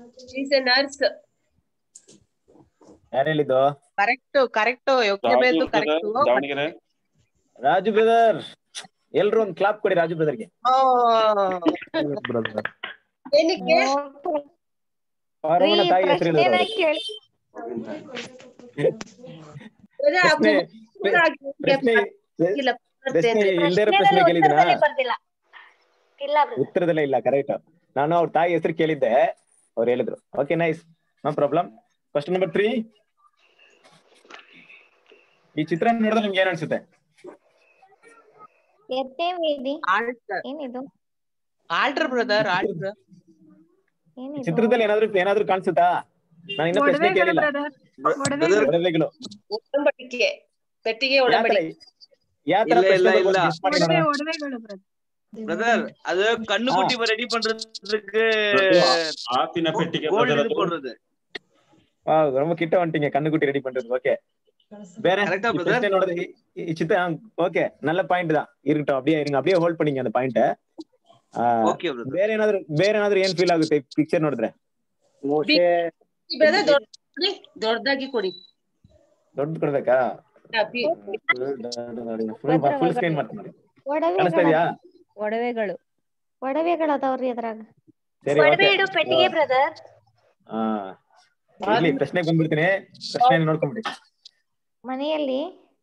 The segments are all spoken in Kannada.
ಈಸ್ ಎ ನರ್ಸ್ ಯಾರು ಹೇಳಿದ್ದು ಕರೆಕ್ಟ್ ಕರೆಕ್ಟ್ ಯೋಗ್ಯ ಬೇಕು ಕರೆಕ್ಟ್ ದಾವಣಗೆರೆ ರಾಜು ಬ್ರದರ್ ಎಲ್ರು ಒಂದ್ ಕ್ಲಾಪ್ ಕೊಡಿ ರಾಜು ಬ್ರದರ್ಗೆ ಏನಕ್ಕೆ ಪಾರಮ್ಮನ ತಾಯಿ ಹೆಸರು ಹೇಳಿದ್ರು ಅವ್ರು. ಕೇಳಿ ಅದೇ ಆ ಪ್ರಶ್ನೆ ಪೂರ ಆಗಿ- ಪ್ರಶ್ನೆ ಇಲ್ಲ, ಪ್ರಶ್ನೆ ಬರ್ತೇನೆ. ಇಲ್ದೇ ಇರೋ ಪ್ರಶ್ನೆ ಕೇಳಿದಿನಾ ಉತ್ತರದಲ್ಲಿ ಬರ್ದಿಲ್ಲ ಇಲ್ಲ ಬ್ರದರ್ ಉತ್ತರದಲ್ಲೇ ಇಲ್ಲ ಕರೆಕ್ಟ್ ನಾನು ಅವ್ರ ತಾಯಿ ಹೆಸರು ಕೇಳಿದ್ದೆ ಅವ್ರು ಹೇಳಿದ್ರು okay nice no problem question number three ಈ ಚಿತ್ರ ನೋಡಿದ್ರೆ ನಿಮ್ಗೆ ಏನ್ ಅನ್ಸುತ್ತೆ ಎದ್ದೇ ವೇದಿ ಆಲ್ಟರ್ ಏನಿದು ಆಲ್ಟರ್ ಬ್ರದರ್ ಆಲ್ಟರ್ ಏನಿದು ಚಿತ್ರದಲ್ಲಿ ಏನಾದ್ರು ಏನಾದ್ರು ಕಾಣಿಸುತ್ತಾ ನಾನು ಇನ್ನ ಪ್ರಶ್ನೆ ಒಡವೆಗಳು ಕೇಳಿಲ್ಲ ಬ್ರದರ್ ಒಡವೆ ಒಡವೆಗಳು ಒಡಂಬಡಿಕೆ ಪೆಟ್ಟಿಗೆ ಯಾವ ತರ ಒಡಂಬಡಿಕೆ ಯಾವ ತರ ಇಲ್ಲ, ಇಲ್ಲ, ಪ್ರಶ್ನೆ ಇಲ್ಲ. guess ಮಾಡಿ ಒಡವೆ ನೋಡೋಣ. ಒಡವೆಗಳು ಬ್ರದರ್ பிரதர் அது கண்ணு குட்டி ரெடி பண்றதுக்கு ಆಪಿನ ಪೆಟ್ಟಿಗೆ கோல்டு brother இது ಅದು. போடுறது ಹೌದು ரொம்ப ಕಿಟ್ಟ ಹೊಂಟಿங்க கண்ணுக்குட்டி ரெடி பண்றது ஓகே வேற Correct ஆ, ಈ brother? ಪ್ರಶ್ನೆ ನೋಡಿದ್ರೆ ಈ- ಈ ಚಿತ್ರ ஓகே நல்ல பாயிண்ட் தான் இருக்கட்டும் அப்படியே இருங்க அப்படியே ಹೋಲ್ಡ್ பண்ணிங்க அந்த ಪಾಯಿಂಟ್ ஓகே பிரதர் ಬೇರೆ ಏನಾದ್ರು ಬೇರೆ ಏನಾದ್ರು ಏನ್ ಫೀಲ್ ಆಗುತ್ತೆ ಪಿಕ್ಚರ್ ನೋಡಿದ್ರೆ ಬ್ರದರ್ ದೊಡ್ಡ ದೊಡ್ಡದಾಗಿ ಕೊಡಿ ದೊಡ್ಡ ಕೊಡ್ಬೇಕಾ ಆ, ಪಿ- ಫುಲ್ ಫುಲ್ ಸ್ಕ್ರೀನ್ ಮಾಡ್ತೀನಿ ಕಾಣಿಸ್ತಾ ಒಡವೆಗಳ ಇದೆಯಾ ಒಡವೆಗಳು ಒಡವೆಗಳು ಅದಾವ್ರಿ ಅದ್ರಾಗ ಸರಿ ಒಡವೆ ಓಕೆ ಇಡು ಪೆಟ್ಟಿಗೆ ಬ್ರದರ್ ಹಾ ಇರ್ಲಿ ಪ್ರಶ್ನೆಗೆ ಬಂದ್ಬಿಡ್ತೀನಿ ಪ್ರಶ್ನೆ ನೋಡ್ಕೊಂಬಿಡಿ ಮನೆಯಲ್ಲಿ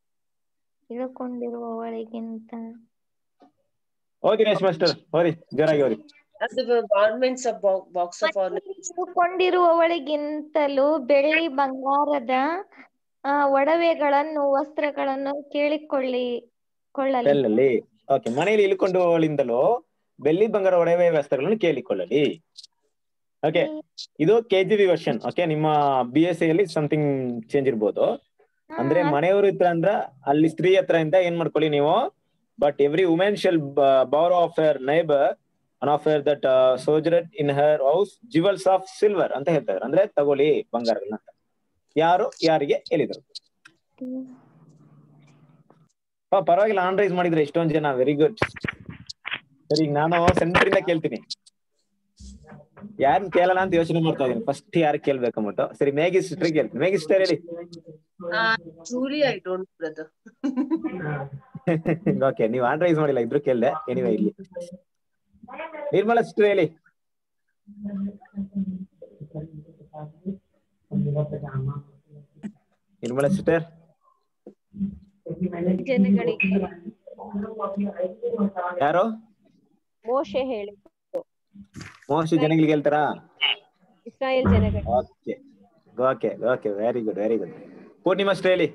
ಇಳುಕೊಂಡಿರುವವಳಿಗಿಂತ ಓದಿ ರೇಷ್ ಮಾಸ್ಟರ್ ಹೋರಿ ಜೋರಾಗಿ ಹೋರಿ ಅದು ಗವರ್ಮೆಂಟ್ಸ್ ಬಾಕ್ಸ್ ಆಫ್ ಆರ್ನಮೆಂಟ್ಸ್ ಇಳುಕೊಂಡಿರುವವಳಿಗಿಂತಲೂ ಬೆಳ್ಳಿ ಬಂಗಾರದ ಆ, ಒಡವೆಗಳನ್ನು ವಸ್ತ್ರಗಳನ್ನು ಕೇಳಿಕೊಳ್ಳಿ ಕೊಳ್ಳಲಿ ಬೆಲ್ಲಲ್ಲಿ ಓಕೆ ಮನೆಯಲ್ಲಿ ಇಳ್ಕೊಂಡುವಳಿಂದಲೂ ಬೆಳ್ಳಿ ಬಂಗಾರ ಒಡವೆ ವ್ಯವಸ್ಥೆಗಳನ್ನು ಕೇಳಿಕೊಳ್ಳಲಿ ಓಕೆ ಇದು K G B version okay ನಿಮ್ಮ ಬಿ ಎಸ್ ಅಲ್ಲಿ ಸಮಥಿಂಗ್ ಚೇಂಜ್ ಇರ್ಬೋದು ಅಂದ್ರೆ ಮನೆಯವ್ರ ಹತ್ರ ಅಂದ್ರ ಅಲ್ಲಿ ಸ್ತ್ರೀ ಹತ್ರ ಇಂದ ಏನ್ ಮಾಡ್ಕೊಳ್ಳಿ ನೀವು but every woman shall borrow of her neighbour and of her that sojourneth in her house jewels of silver ಅಂತ ಹೇಳ್ತಾರೆ ಅಂದ್ರೆ ತಗೊಳ್ಳಿ ಬಂಗಾರಗಳನ್ನ ಅಂತ ಯಾರು ಯಾರಿಗೆ ಹೇಳಿದ್ರು ಪ- ಪರವಾಗಿಲ್ಲ ಆನ್ ರೈಸ್ ಮಾಡಿದ್ರೆ ಇಷ್ಟೊಂದ್ ಜನ ವೆರಿ ಗುಡ್ ಸರಿ ಈಗ ನಾನು ಸೆಂಟರ್ ಇಂದ ಕೇಳ್ತೀನಿ ಯಾರನ್ನ ಕೇಳಲ್ಲ ಅಂತ ಯೋಚನೆ ಮಾಡ್ತಾ ಇದೀನಿ ಫಸ್ಟ್ ಯಾರು ಕೇಳ್ಬೇಕಂಬಿಟ್ಟು ಸರಿ ಮೇಗಿ ಸಿಸ್ಟರ್ ಕೇಳ್ತೀನಿ ಮೇಗಿ ಸಿಸ್ಟರ್ ಹೇಳಿ truly I don't brother okay ನೀವು ಆನ್ ರೈಸ್ ಮಾಡಿಲ್ಲ ಇದ್ರು ಕೇಳ್ದೆ ಎನಿವೆ ಇಲ್ಲಿ ನಿರ್ಮಲಾ ಸಿಸ್ಟರ್ ಹೇಳಿ ನಿರ್ಮಲಾ ಸಿಸ್ಟರ್ ಜನಗಳಿಗೆ ಯಾರು ಮೋಶೆ ಹೇಳಿ ಮೋಸ್ಟ್ ಜನಗಳಿಗೆ ಹೇಳ್ತಾರಾ ಇಸ್ರಾಯೇಲ್ ಜನಗಳಿಗೆ okay okay okay very good very good Poornima sister ಹೇಳಿ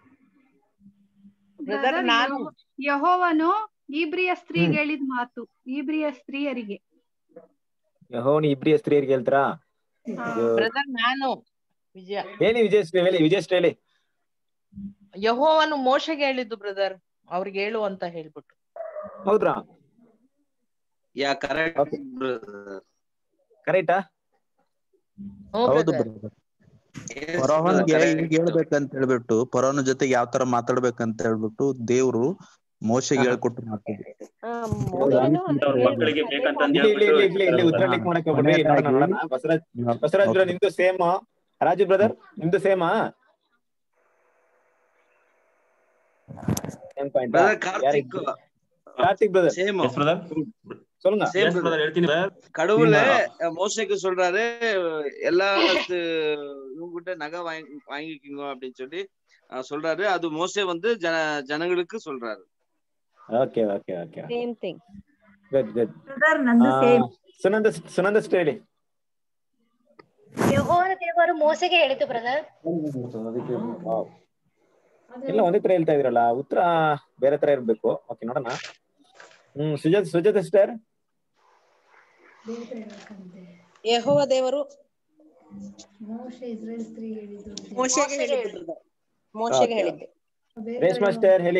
ಬ್ರದರ್ ನಾನು ಯಹೋವನು ಇಬ್ರಿಯ ಸ್ತ್ರೀಗೆ ಹೇಳಿದ ಮಾತು ಇಬ್ರಿಯ ಸ್ತ್ರೀಯರಿಗೆ ಹೋಣಿ ಇಬ್ರಿಯ ಸ್ತ್ರೀಯರಿಗೆ ಹೇಳ್ತಾರಾ ಬ್ರದರ್ ನಾನು ವಿಜಯ ಹೇಳಿ ವಿಜಯ ಶ್ರೀ ಹೇಳಿ ವಿಜಯ ಶ್ರೀ ಹೇಳಿ ಯಹೋವನು ಮೋಶೆಗೆ ಹೇಳಿದ್ದು ಬ್ರದರ್ ಅವ್ರಿಗೆ ಹೇಳು ಅಂತ ಹೇಳ್ಬಿಟ್ಟು ಹೌದ್ರಾ ಯಾ ಕರೆಕ್ಟ್ Okay. ಬ್ರದರ್ ಕರೆಕ್ಟಾ ಹ್ಞೂ ಹೌದು brother. brother. ಫರೋಹನ್ಗೆ ಈಗ ಹೇಳ್ಬೇಕಂತ ಹೇಳ್ಬಿಟ್ಟು ಫರೋಹನ ಜೊತೆಗೆ ಯಾವ ತರ ಮಾತಾಡ್ಬೇಕಂತ ಹೇಳ್ಬಿಟ್ಟು ದೇವ್ರು ಮೋಶೆಗೆ ಹಾ. ಹೇಳ್ಕೊಟ್ಟು ಮಾತಾಡಿ ಆ, ಮೋಶೆನು ಅವ್ರ ಮಕ್ಕಳಿಗೆ ಬೇಕಂತ ಇಲ್ಲಿ ಇಲ್ಲಿ ಇಲ್ಲಿ ಇಲ್ಲಿ ಇಲ್ಲಿ ಉತ್ತರ ಲಿಕ್ ಮಾಡಕ್ ಹೋಗ್ಬಿಡ್ರಿ ನೋಡೋಣ ನೋಡೋಣ ಬಸವರಾಜ್ ಬಸವರಾಜ್ ಬ್ರದರ್ ನಿಮ್ದು ಸೇಮ್ ರಾಜು ಬ್ರದರ್ ನಿಮ್ದು ಸೇಮಾ same point brother Karthik Karthik brother same yes brother சொல்லுங்க சேம் ಎಸ್ ಬ್ರದರ್ ಹೇಳ್ತೀನಿ brother. கடவுள் மோசைக்கு சொல்றாரு எல்லா இவங்கிட்ட நகை வாங்கி வாங்கிக்கோங்க அப்படின்னு சொல்லி அஹ், சொல்றாரு அது மோசே வந்து ஜன ஜனங்களுக்கு சொல்றாரு okay okay okay same thing good good brother ನಂದು ಸೇಮ್ ಸುನಂದ ಸುನಂದ ಸಿಸ್ಟರ್ ಹೇಳಿ ಯಹೋವನ ದೇವರು ಮೋಸೆಗೆ ಹೇಳಿತು ಬ್ರದರ್ Wow. ಇಲ್ಲ ಒಂದೇ ತರ ಹೇಳ್ತಾ ಇದ್ರಲ್ಲ ಉತ್ತರ ಬೇರೆ ತರ ಇರ್ಬೇಕು ಓಕೆ ನೋಡೋಣ ಹ್ಮ್ ಸುಜಾತ್ ಸುಜಾತ ಸಿಸ್ಟರ್ ಯೆಹೋವ ದೇವರು ಮೋಶೆಗೆ ಹೇಳಿದ್ದು brother. ಮೋಶೆಗೆ Okay. ಹೇಳಿದ್ದು ರೇಷ್ಮಾ ಸಿಸ್ಟರ್ ಹೇಳಿ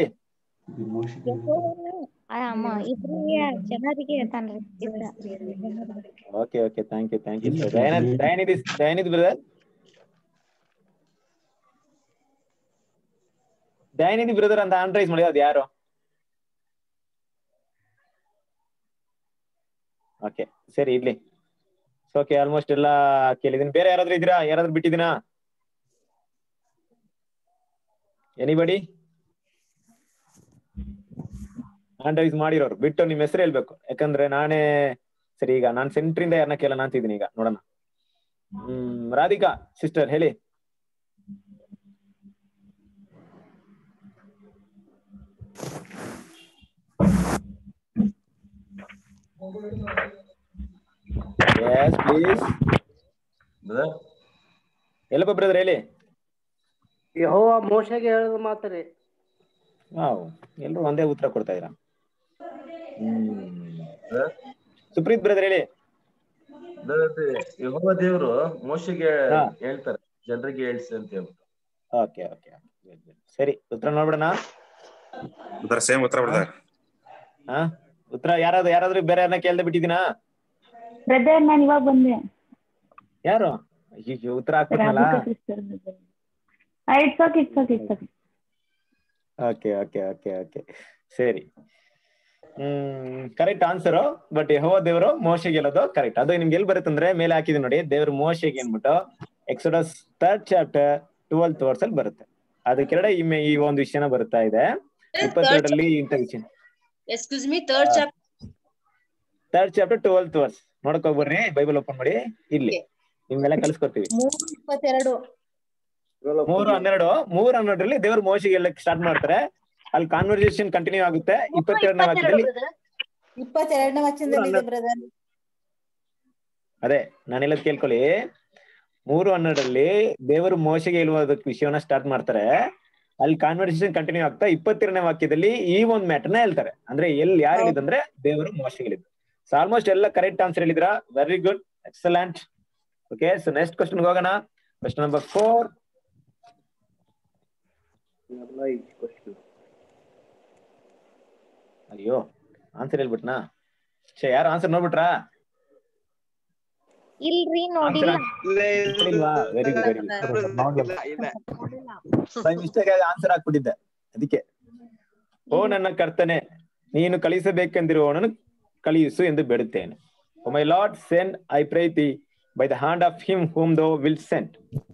ಅಮ್ಮ ಇಬ್ರಿಯ ಜನರಿಗೆ ತಾನ್ರಿ okay okay thank you thank you Dayanidhi Dayanidhi brother Dayanidhi brother ಅಂತ ಆನ್ ರೈಸ್ ಮಾಡಿ ಅದು ಯಾರು ಓಕೆ ಸರಿ ಇಡ್ಲಿ ಓಕೆ ಆಲ್ಮೋಸ್ಟ್ ಎಲ್ಲ ಕೇಳಿದೀನಿ ಬೇರೆ ಯಾರಾದ್ರೂ ಇದ್ದೀರಾ ಯಾರಾದ್ರೂ ಬಿಟ್ಟಿದ್ದೀನಾ ಎನಿಬಡಿ ಹ್ಯಾಂಡ್ ರೈಸ್ ಮಾಡಿರೋರು ಬಿಟ್ಟು ನಿಮ್ ಹೆಸರು ಹೇಳ್ಬೇಕು ಯಾಕಂದ್ರೆ ನಾನೇ ಸರಿ ಈಗ ನಾನ್ ಸೆಂಟ್ರಿಂದ ಯಾರನ್ನ ಕೇಳೋಣ ಅಂತಿದ್ದೀನಿ ಈಗ ನೋಡೋಣ ಹ್ಮ್ ರಾಧಿಕಾ ಸಿಸ್ಟರ್ ಹೇಳಿ ಎಸ್ ಪ್ಲೀಸ್ ಎಲ್ಲಪ್ಪ ಬ್ರದರ್ ಹೇಳಿ ಯೆಹೋವ ಮೋಶೆಗೆ ಹೇಳಿದ ಮಾತ್ರಿ ವಾವ್ ಎಲ್ರು ಒಂದೇ ಉತ್ತರ ಕೊಡ್ತಾ ಇದೀರಾ ಸುಪ್ರೀತ್ ಬ್ರದರ್ ಹೇಳಿ ಯೆಹೋವ ದೇವರು ಮೋಶೆಗೆ ಹಾ. ಹೇಳ್ತಾರೆ ಜನರಿಗೆ ಹೇಳ್ಸಿ ಅಂತ ಹೇಳ್ಬಿಟ್ಟು ಓಕೆ ಓಕೆ ಸರಿ ಉತ್ತರ ನೋಡ್ಬಿಡೋಣ ಬ್ರದರ್ ಸೇಮ್ ಉತ್ತರ ಬ್ರದರ್ ಹಾ ಉತ್ತರ ಯಾರಾದ್ರೂ ಯಾರಾದ್ರೂ ಬೇರೆ ಯಾರನ್ನ ಕೇಳ್ದೆ ಬಿಟ್ಟಿದ್ದೀನಾ ಬ್ರದರ್ ನಾನು ಇವಾಗ ಬಂದೆ ಯಾರು ಅಯ್ಯೋ ಉತ್ತರ ಹಾಕ್ಬಿಟ್ನಲ್ಲ it's okay it's okay it's okay okay okay okay okay ಸರಿ ಹ್ಮ್ ಕರೆಕ್ಟ್ ಆನ್ಸರ್ ಬಟ್ ಯಹೋವ ದೇವರು ಮೋಶೆಗೆ ಹೇಳೋದು ಕರೆಕ್ಟ್ ಅದು ನಿಮ್ಗೆ ಎಲ್ಲಿ ಬರುತ್ತೆ ಅಂದ್ರೆ ಮೇಲೆ ಹಾಕಿದೀನಿ ನೋಡಿ ದೇವ್ರ ಮೋಶೆಗೆ ಅನ್ಬಿಟ್ಟು Exodus third chapter twelfth verse ಅಲ್ಲಿ ಬರುತ್ತೆ ಅದಕ್ಕೆರಡೆ ಈ ಮೇ- ಈ ಒಂದು ವಿಷಯನ ಬರ್ತಾ ಇದೆ ಇಪ್ಪತ್ತೆರಡರಲ್ಲಿ ಇಂಥ ವಿಷಯ excuse me third chapter third chapter twelfth verse ನೋಡಕ್ ಹೋಗ್ಬರ್ರಿ ಬೈಬಲ್ ಓಪನ್ ಮಾಡಿ ಇಲ್ಲಿ ನಿಮ್ಗೆಲ್ಲ ಕಲಿಸ್ಕೊಡ್ತೀವಿ ಮೂರು ಇಪ್ಪತ್ತೆರಡು ಮೂರು ಹನ್ನೆರಡು ಮೂರು ಹನ್ನೆರಡರಲ್ಲಿ ದೇವ್ರ ಮೋಶಿಗೆ ಹೇಳಕ್ ಸ್ಟಾರ್ಟ್ ಮಾಡ್ತಾರೆ ಅಲ್ಲಿ ಕಾನ್ವರ್ಸೇಷನ್ ಕಂಟಿನ್ಯೂ ಆಗುತ್ತೆ ಇಪ್ಪತ್ತೆರಡನೇ ವಾಕ್ಯದಲ್ಲಿ ಇಪ್ಪತ್ತೆರಡನೇ ವಚನದಲ್ಲಿ ಇದೆ ಬ್ರದರ್ ಅದೇ ನಾನು ಹೇಳೋದ್ ಕೇಳ್ಕೊಳ್ಳಿ ಮೂರು ಹನ್ನೆರಡರಲ್ಲಿ ದೇವರು ಮೋಶೆಗೆ ಹೇಳುವುದಕ್ಕೆ ವಿಷಯವನ್ನ ಸ್ಟಾರ್ಟ್ ಮಾಡ್ತಾರೆ ಅಲ್ಲಿ ಕಾನ್ವರ್ಸೇಷನ್ ಕಂಟಿನ್ಯೂ ಆಗ್ತಾ ಇಪ್ಪತ್ತೆರಡನೇ ವಾಕ್ಯದಲ್ಲಿ ಈ ಒಂದು ಮ್ಯಾಟರ್ನ ಹೇಳ್ತಾರೆ ಅಂದ್ರೆ ಎಲ್ಲಿ ಯಾರು ಹೇಳಿದಂದ್ರೆ ದೇವರು ಮೋಶೆಗೆ ಹೇಳಿದ್ರು ಸೊ ಆಲ್ಮೋಸ್ಟ್ ಎಲ್ಲ ಕರೆಕ್ಟ್ ಆನ್ಸರ್ ಹೇಳಿದ್ರ very good excellent okay so next question ಹೋಗೋಣ ಕ್ವಶನ್ ನಂಬರ್ ಫೋರ್ ಅಯ್ಯೋ ಆನ್ಸರ್ ಹೇಳ್ಬಿಟ್ನಾ ಛೇ ಯಾರು ಆನ್ಸರ್ ನೋಡ್ಬಿಟ್ರಾ ಇಲ್ರಿ ನೋಡಿಲ್ಲ very good very good by mistake ಆಗಿ ಆನ್ಸರ್ ಹಾಕ್ಬಿಟ್ಟಿದ್ದೆ ಅದಕ್ಕೆ ಓ ನನ್ನ ಕರ್ತನೆ ನೀನು ಕಳಿಸಬೇಕೆಂದಿರುವವನನ್ನು ಕಳಿಸು ಎಂದು ಬೇಡುತ್ತೇನೆ O my Lord send I pray thee by the hand of him whom thou will sent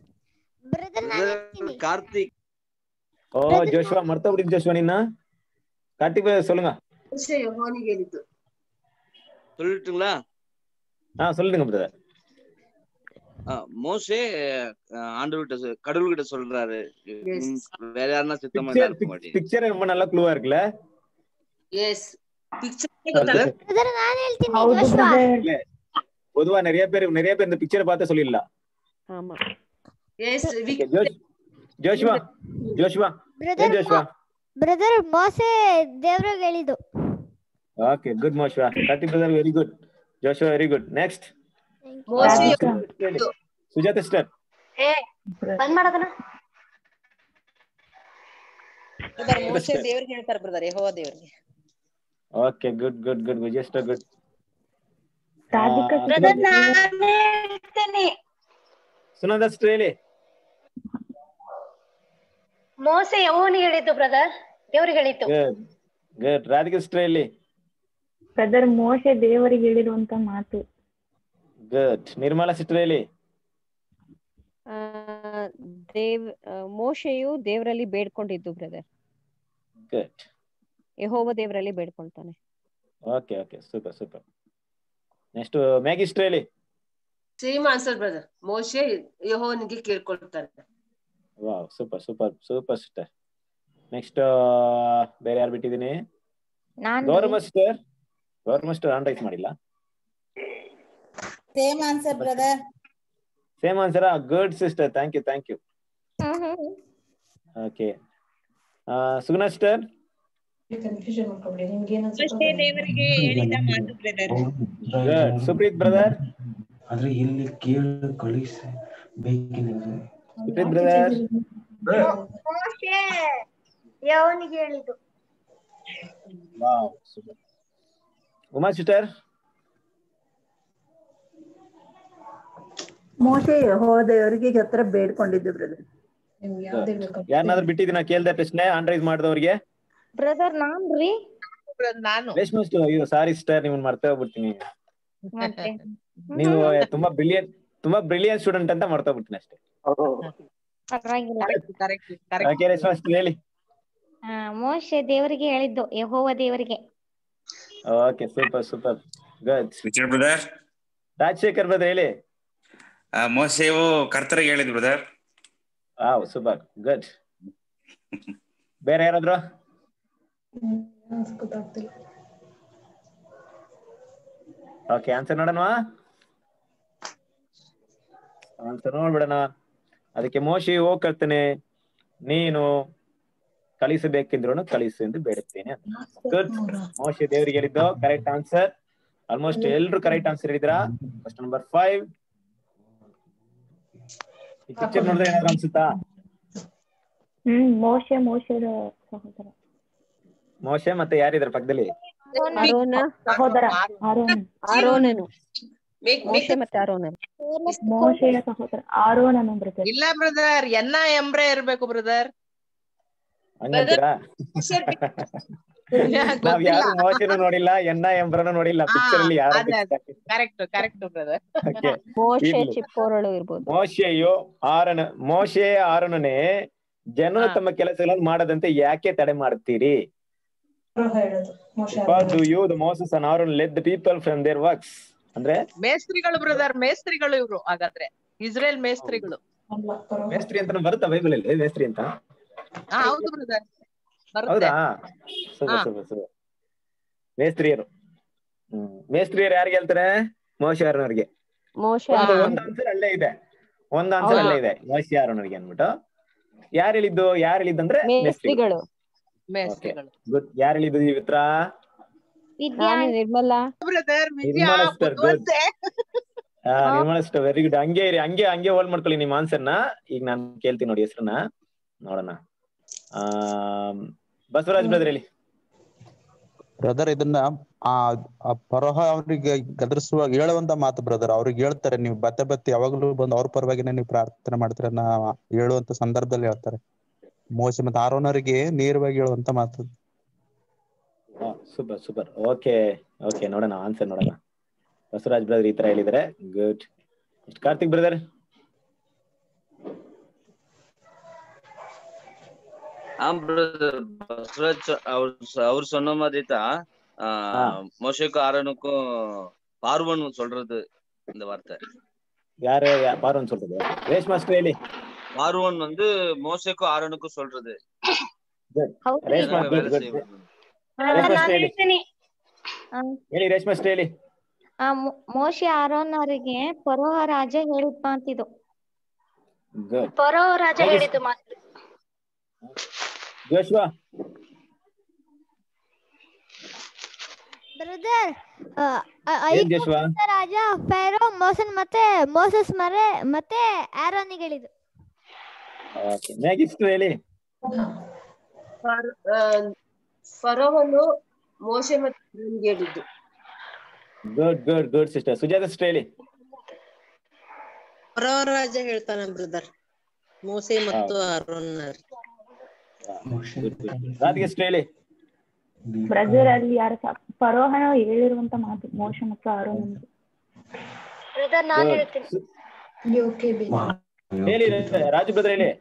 Karthik ಓ ಜೋಶ್ವಾ ಮರ್ತೋಗ್ಬಿಟ್ಟಿದ್ ಜೋಶ್ವಾ ನಿನ್ನ ಕಾರ್ತಿಕ್ brother, சொல்லுங்க ಮೋಶೆ ಯೆಹೋವನಿಗೆ ಹೇಳಿದ್ದು சொல்லட்டுங்களா ಹಾ சொல்லுங்க பிரதர் ஆ, மோசே அஹ், ஆண்டவர்கிட்ட சொ- கடவுள்கிட்ட சொல்றாரு உம், வேற யாருன்னா சித்தமா பிக்சர் இருக்க மாட்டேங்குது பிக்சர் ரொம்ப நல்லா க்ளூவா இருக்குல்ல ಎಸ್ ಪಿಕ್ಚರ್ ಹೌದು ಬ್ರದರ್ இல்ல பொதுவா நிறைய பேர் நிறைய பேர் இந்த பிக்சரை பார்த்து சொல்லிடலாம் ஆமா yes Okay, Josh Joshua Joshua ಏನ್ ಜೋಶ್ವಾ ಬ್ರದರ್ ಮೋಸೆ ದೇವ್ರಿಗೆ ಹೇಳಿದ್ದು ಓಕೆ ಗುಡ್ ಮೋಶ್ವಾ Karthik brother very good Joshua very good next ಮೋಶೆ ಸುಜಾತ ಸಿಸ್ಟರ್ ಏ ಬಂದ್ ಮಾಡೋದನ್ನ ಬ್ರದರ್ ಮೋಶೆ ದೇವ್ರಿಗೆ ಹೇಳ್ತಾರೆ ಬ್ರದರ್ ಯೆಹೋವ ದೇವ್ರಿಗೆ ಓಕೆ ಗುಡ್ ಗುಡ್ ಗುಡ್ ವಿಜಯಸ್ಟ್ ಗುಡ್ ರಾಧಿಕಾ ಬ್ರದರ್ ನಾನೇ ಹೇಳ್ತೇನೆ ಸುನಂದ ಸಿಸ್ಟರ್ ಹೇಳಿ ಮೋಸೆ ಯಹೋವನಿಗೆ ಹೇಳಿದ್ದು ಬ್ರದರ್ ದೇವ್ರಿಗೆ ಹೇಳಿದ್ದು ಗುಡ್ ಗುಡ್ ರಾಧಿಕಾ ಸಿಸ್ಟರ್ ಹೇಳಿ ಬ್ರದರ್ ಮೋಶೆ ದೇವರಿಗೆ ಹೇಳಿರುವಂತ ಮಾತು ಗುಡ್ ನಿರ್ಮಲಾ ಸಿಸ್ಟರ್ ಹೇಳಿ ಆ, ದೇವ್ ಆ, ಮೋಶೆಯು ದೇವರಲ್ಲಿ ಬೇಡ್ಕೊಂಡಿದ್ದು ಬ್ರದರ್ ಗುಡ್ ಯೆಹೋವ ದೇವರಲ್ಲಿ ಬೇಡ್ಕೊಳ್ತಾನೆ okay okay super super next Maggie sister ಹೇಳಿ ಸೇಮ್ ಆನ್ಸರ್ ಬ್ರದರ್ ಮೋಶೆ ಯೆಹೋವನಿಗೆ ಕೇಳ್ಕೊಳ್ತಾನೆ wow super super super sister next ಬೇರೆ ಯಾರು ಬಿಟ್ಟಿದ್ದೀನಿ ನಾನ್ Gowramma sister Gowramma sister hand raise ಮಾಡಿಲ್ಲ same answer brother same answer good sister thank you thank you okay Suguna sister ಮೋಶೆ ದೇವರಿಗೆ ಹೇಳಿದ ಮಾತು ಬ್ರದರ್ ಗುಡ್ ಸುಪ್ರೀತ್ ಬ್ರದರ್ ಆದ್ರೆ ಇಲ್ಲಿ ಕೇಳಿ ಕಳಿಸ ಬೇಕಿಲ್ಲ ಸುಪ್ರೀತ್ ಬ್ರದರ್ ಮೋಶೆ ಯಹೋವನಿಗೆ ಹೇಳಿದ್ದು ವಾವ್ ಸೂಪರ್ ಉಮಾ ಸಿಸ್ಟರ್ ಮೋಶೆ ಯೆಹೋವ ದೇವರಿಗೆ ಹತ್ರ ಬೇಡ್ಕೊಂಡಿದ್ದು ಬ್ರದರ್ ಯಾರನ್ನಾದ್ರೂ ಬಿಟ್ಟಿದ್ದೀನ ಕೇಳ್ದೆ ಪ್ರಶ್ನೆ ಆನ್ ರೈಸ್ ಮಾಡಿದವ್ರಿಗೆ ಬ್ರದರ್ ನಾನ್ರಿ ನಾನು ರೇಷ್ಮೆ ಸಿಸ್ಟರ್ ಅಯ್ಯೋ ಸಾರಿ ಸಿಸ್ಟರ್ ನಿಮ್ಮನ್ನ ಮರ್ತೇ ಹೋಗ್ಬಿಡ್ತೀನಿ ಮತ್ತೆ ನೀವು ತುಂಬಾ ಬ್ರಿಲಿಯನ್ ತುಂಬಾ ಬ್ರಿಲಿಯನ್ ಸ್ಟೂಡೆಂಟ್ ಅಂತ ಮಾಡ್ತೋಗ್ಬಿಡ್ತೀನಿ ಅಷ್ಟೇ ಪರವಾಗಿಲ್ಲ ಓಕೆ ರೇಷ್ಮಾ ಅಷ್ಟು ಹೇಳಿ ಆ, ಮೋಶೆ ದೇವರಿಗೆ ಹೇಳಿದ್ದು ಯಹೋವ ದೇವರಿಗೆ okay super super good Richard brother Rajashekar brother ಹೇಳಿ ಮೋಸೆವು ಕರ್ತರಿಗೆ ಹೇಳಿದ್ ಬ್ರದರ್ ವಾವ್ ಸೂಪರ್ ಗುಡ್ ಬೇರೆ ಯಾರಾದ್ರು ಓಕೆ ಆನ್ಸರ್ ನೋಡೋಣ ಆನ್ಸರ್ ನೋಡ್ಬಿಡೋಣ ಅದಕ್ಕೆ ಮೋಶಿ ಹೋಗ್ ಕರ್ತನೆ ನೀನು ಕಳಿಸಬೇಕೆಂದ್ರು ಕಳಿಸು ಎಂದು ಬೇಡುತ್ತೇನೆ ಗುಡ್ ಮೋಶಿ ದೇವರಿಗೆ ಹೇಳಿದ್ದು ಕರೆಕ್ಟ್ ಆನ್ಸರ್ ಆಲ್ಮೋಸ್ಟ್ ಎಲ್ರು ಕರೆಕ್ಟ್ ಆನ್ಸರ್ ಹೇಳಿದ್ರಾ ಫಸ್ಟ್ ನಂಬರ್ ಫೈವ್ ಈ ಪಿಕ್ಚರ್ ನೋಡಿದ್ರೆ ಏನಾದ್ರು ಅನ್ಸುತ್ತಾ ಹ್ಮ್ ಮೋಶೆ ಮೋಶೆದ ಸಹೋದರ ಮೋಶೆ ಮತ್ತೆ ಯಾರಿದಾರೆ ಪಕ್ಕದಲ್ಲಿ ಆರೋನ ಸಹೋದರ ಆರೋನ್ ಆರೋನನು ಮೋಶೆ ಮತ್ತೆ ಆರೋನನು ಮೋಶೆಯ ಸಹೋದರ ಆರೋನನು ಬ್ರದರ್ ಇಲ್ಲ ಬ್ರದರ್ ಎನ್ನ ಎಂಬ್ರೆ ಇರ್ಬೇಕು ಬ್ರದರ್ ಹಂಗಂತೀರಾ ನಾವ್ ಯಾರು ಮೋಶೆನೂ ನೋಡಿಲ್ಲ ಎನ್ನ ಎಂಬ್ರನು ನೋಡಿಲ್ಲ ಪಿಕ್ಚರ್ ಅಲ್ಲಿ ಯಾರು ಕರೆಕ್ಟ್ ಕರೆಕ್ಟ್ ಬ್ರದರ್ ಮೋಶೆ ಇರ್ಲಿ. ಚಿಪ್ಪೋರಳು ಇರ್ಬೋದು ಮೋಶೆಯು ಆರನ ಮೋಶೆ ಆರನನೇ ಜನರು ತಮ್ಮ ಕೆಲಸಗಳನ್ನು ಮಾಡದಂತೆ ಯಾಕೆ ತಡೆ ಮಾಡುತ್ತೀರಿ do you the Moses and Aaron let the people from their works ಅಂದ್ರೆ ಮೇಸ್ತ್ರಿಗಳು ಬ್ರದರ್ ಮೇಸ್ತ್ರಿಗಳು ಇವ್ರು ಹಾಗಾದ್ರೆ ಇಸ್ರೇಲ್ ಮೇಸ್ತ್ರಿಗಳು ಮೇಸ್ತ್ರಿ ಅಂತ ಬರುತ್ತಾ ಬೈಬಲ್ ಅಲ್ಲಿ ಮೇಸ್ತ್ರಿ ಅಂತ ಹಾ ಹೌದು ಬ್ರದರ್ ಬರುತ್ತೆ ಹೌದಾ ಹಾ. ಸೂಪರ್ ಸೂಪರ್ ಸೂಪರ್ ಮೇಸ್ತ್ರಿಯರು ಹ್ಮ್ ಮೇಸ್ತ್ರಿಯರು ಯಾರಿಗೆ ಹೇಳ್ತಾರೆ ಮೋಶೆ ಆರನವ್ರಿಗೆ ಮೋಶೆ ಒಂದು ಒಂದು ಆನ್ಸರ್ ಅಲ್ಲೇ ಇದೆ ಒಂದು ಆನ್ಸರ್ ಹೌದು. ಅಲ್ಲೇ ಇದೆ ಮೋಶೆ ಆರನವ್ರಿಗೆ ಅಂದ್ಬಿಟ್ಟು ಯಾರು ಹೇಳಿದ್ದು ಯಾರು ಹೇಳಿದ್ದಂದ್ರೆ ಮೇಸ್ತ್ರಿಗಳು ಮೇಸ್ತ್ರಿಗಳು ಗುಡ್ ಯಾರು ಹೇಳಿದ್ದು ಈ ಉತ್ತರ ನಾನು Nirmala brother Vijaya Nirmala sir, good. ಬುದ್ಧಿವಂತೆ ಹಾ ನಿರ್ಮಲಷ್ಟು ವೆರಿ ಗುಡ್ ಹಂಗೆ ಇರಿ ಹಂಗೆ ಹಂಗೆ ಹೋಲ್ಡ್ ಮಾಡ್ಕೊಳ್ಳಿ ನಿಮ್ಮ ಆನ್ಸರ್ನ ಈಗ ನಾನು ಕೇಳ್ತೀನಿ ನೋಡಿ ಹೆಸರನ್ನ ನೋಡೋಣ ಆ ಬಸವರಾಜ್ ಬ್ರದರ್ ಹೇಳಿ ಬ್ರದರ್ ಇದನ್ನ ಆ ಆ ಪರೋಹ ಅವ್ರಿಗೆ ಗದರಿಸುವಾಗ ಹೇಳುವಂತ ಮಾತು ಬ್ರದರ್ ಅವ್ರಿಗೆ ಹೇಳ್ತಾರೆ ನೀವು ಬತ್ತೆ ಬತ್ತೆ ಯಾವಾಗ್ಲೂ ಬಂದು ಅವ್ರ ಪರವಾಗಿನೇ ನೀವು ಪ್ರಾರ್ಥನೆ ಮಾಡ್ತೀರ ನಾ ಹೇಳುವಂತ ಸಂದರ್ಭದಲ್ಲಿ ಹೇಳ್ತಾರೆ ಮೋಸ ಮತ್ತೆ ಆರೋನವರಿಗೆ ನೇರವಾಗಿ ಹೇಳುವಂತ ಮಾತು ಸೂಪರ್ ಸೂಪರ್ ಓಕೆ ಓಕೆ ನೋಡೋಣ ಆನ್ಸರ್ ನೋಡೋಣ ಬಸವರಾಜ್ ಬ್ರದರ್ ಈ ತರ ಹೇಳಿದ್ದಾರೆ ಗುಡ್ ಕಾರ್ತಿಕ್ ಬ್ರದರ್ ஆம் பிரதர் பஸ்வராஜ் அவர் அவர் சொன்ன மாதிரி தான் மோசைக்கும் ஆரனுக்கும் பார்வன் சொல்றது இந்த வார்த்தை யாரு யா- பார்வன் சொல்றது ரேஷ் மாஸ்டர் ಹೇಳಿ பார்வன் வந்து மோசைக்கும் ஆரனுக்கும் சொல்றது ರೇಷ್ಮಾ ಜನರ ಗುಡ್ வேலை ಗುಡ್ செய்வது ರೇಷ್ಮಾ ನಾನು ಹೇಳಿ ಹೇಳ್ತೀನಿ ಹೇಳಿ ರೇಷ್ಮಾ ಹೇಳಿ ಆ ಮೋ- ಮೋಶೆ ಆರೋನ್ ಅವರಿಗೆ ಪರೋಹ ರಾಜ ಹೇಳಿದ್ ಮಾತಿದು ಗುಡ್ ಪರೋ ರಾಜ ಹೇಳಿದ್ದು ಮಾತು ಜೋಶ್ವಾ ಬ್ರದರ್ ಏನ್ ಜೋಶ್ವಾ ರಾಜ ಫೈರೋ ಮೋಸನ್ ಮತ್ತೆ ಮೋಸಸ್ ಮರೆ ಮತ್ತೆ ಆರೋನಿಗೆ ಹೇಳಿದ್ದು ಓಕೆ ನೆಕ್ಸ್ಟ್ ಹೇಳಿ ಫರ್- ಆ, ಫರೋಹನು ಮೋಶೆ ಮತ್ತು ಆರೋನ್ಗೆ ಹೇಳಿದ್ದು good good good sister Sujatha sister ಹೇಳಿ ರಾಜ ಹೇಳ್ತಾನ ಬ್ರದರ್ ಮೋಸೆ ಮತ್ತು ಆರೋನ್ ರಾಧಿಕೆ ಸಿಸ್ಟರ್ ಹೇಳಿ ಬ್ರದರ್ ಅಲ್ಲಿ ಯಾರ ಪರೋಹನ ಹೇಳಿರುವಂತ ಮಾತು ಮೋಶ ಮತ್ತು ಆರೋನ್ ಬ್ರದರ್ ನಾನು Good. ಹೇಳ್ತೀನಿ ಹೇಳಿ ರಾಜು ಬ್ರದರ್ ಹೇಳಿ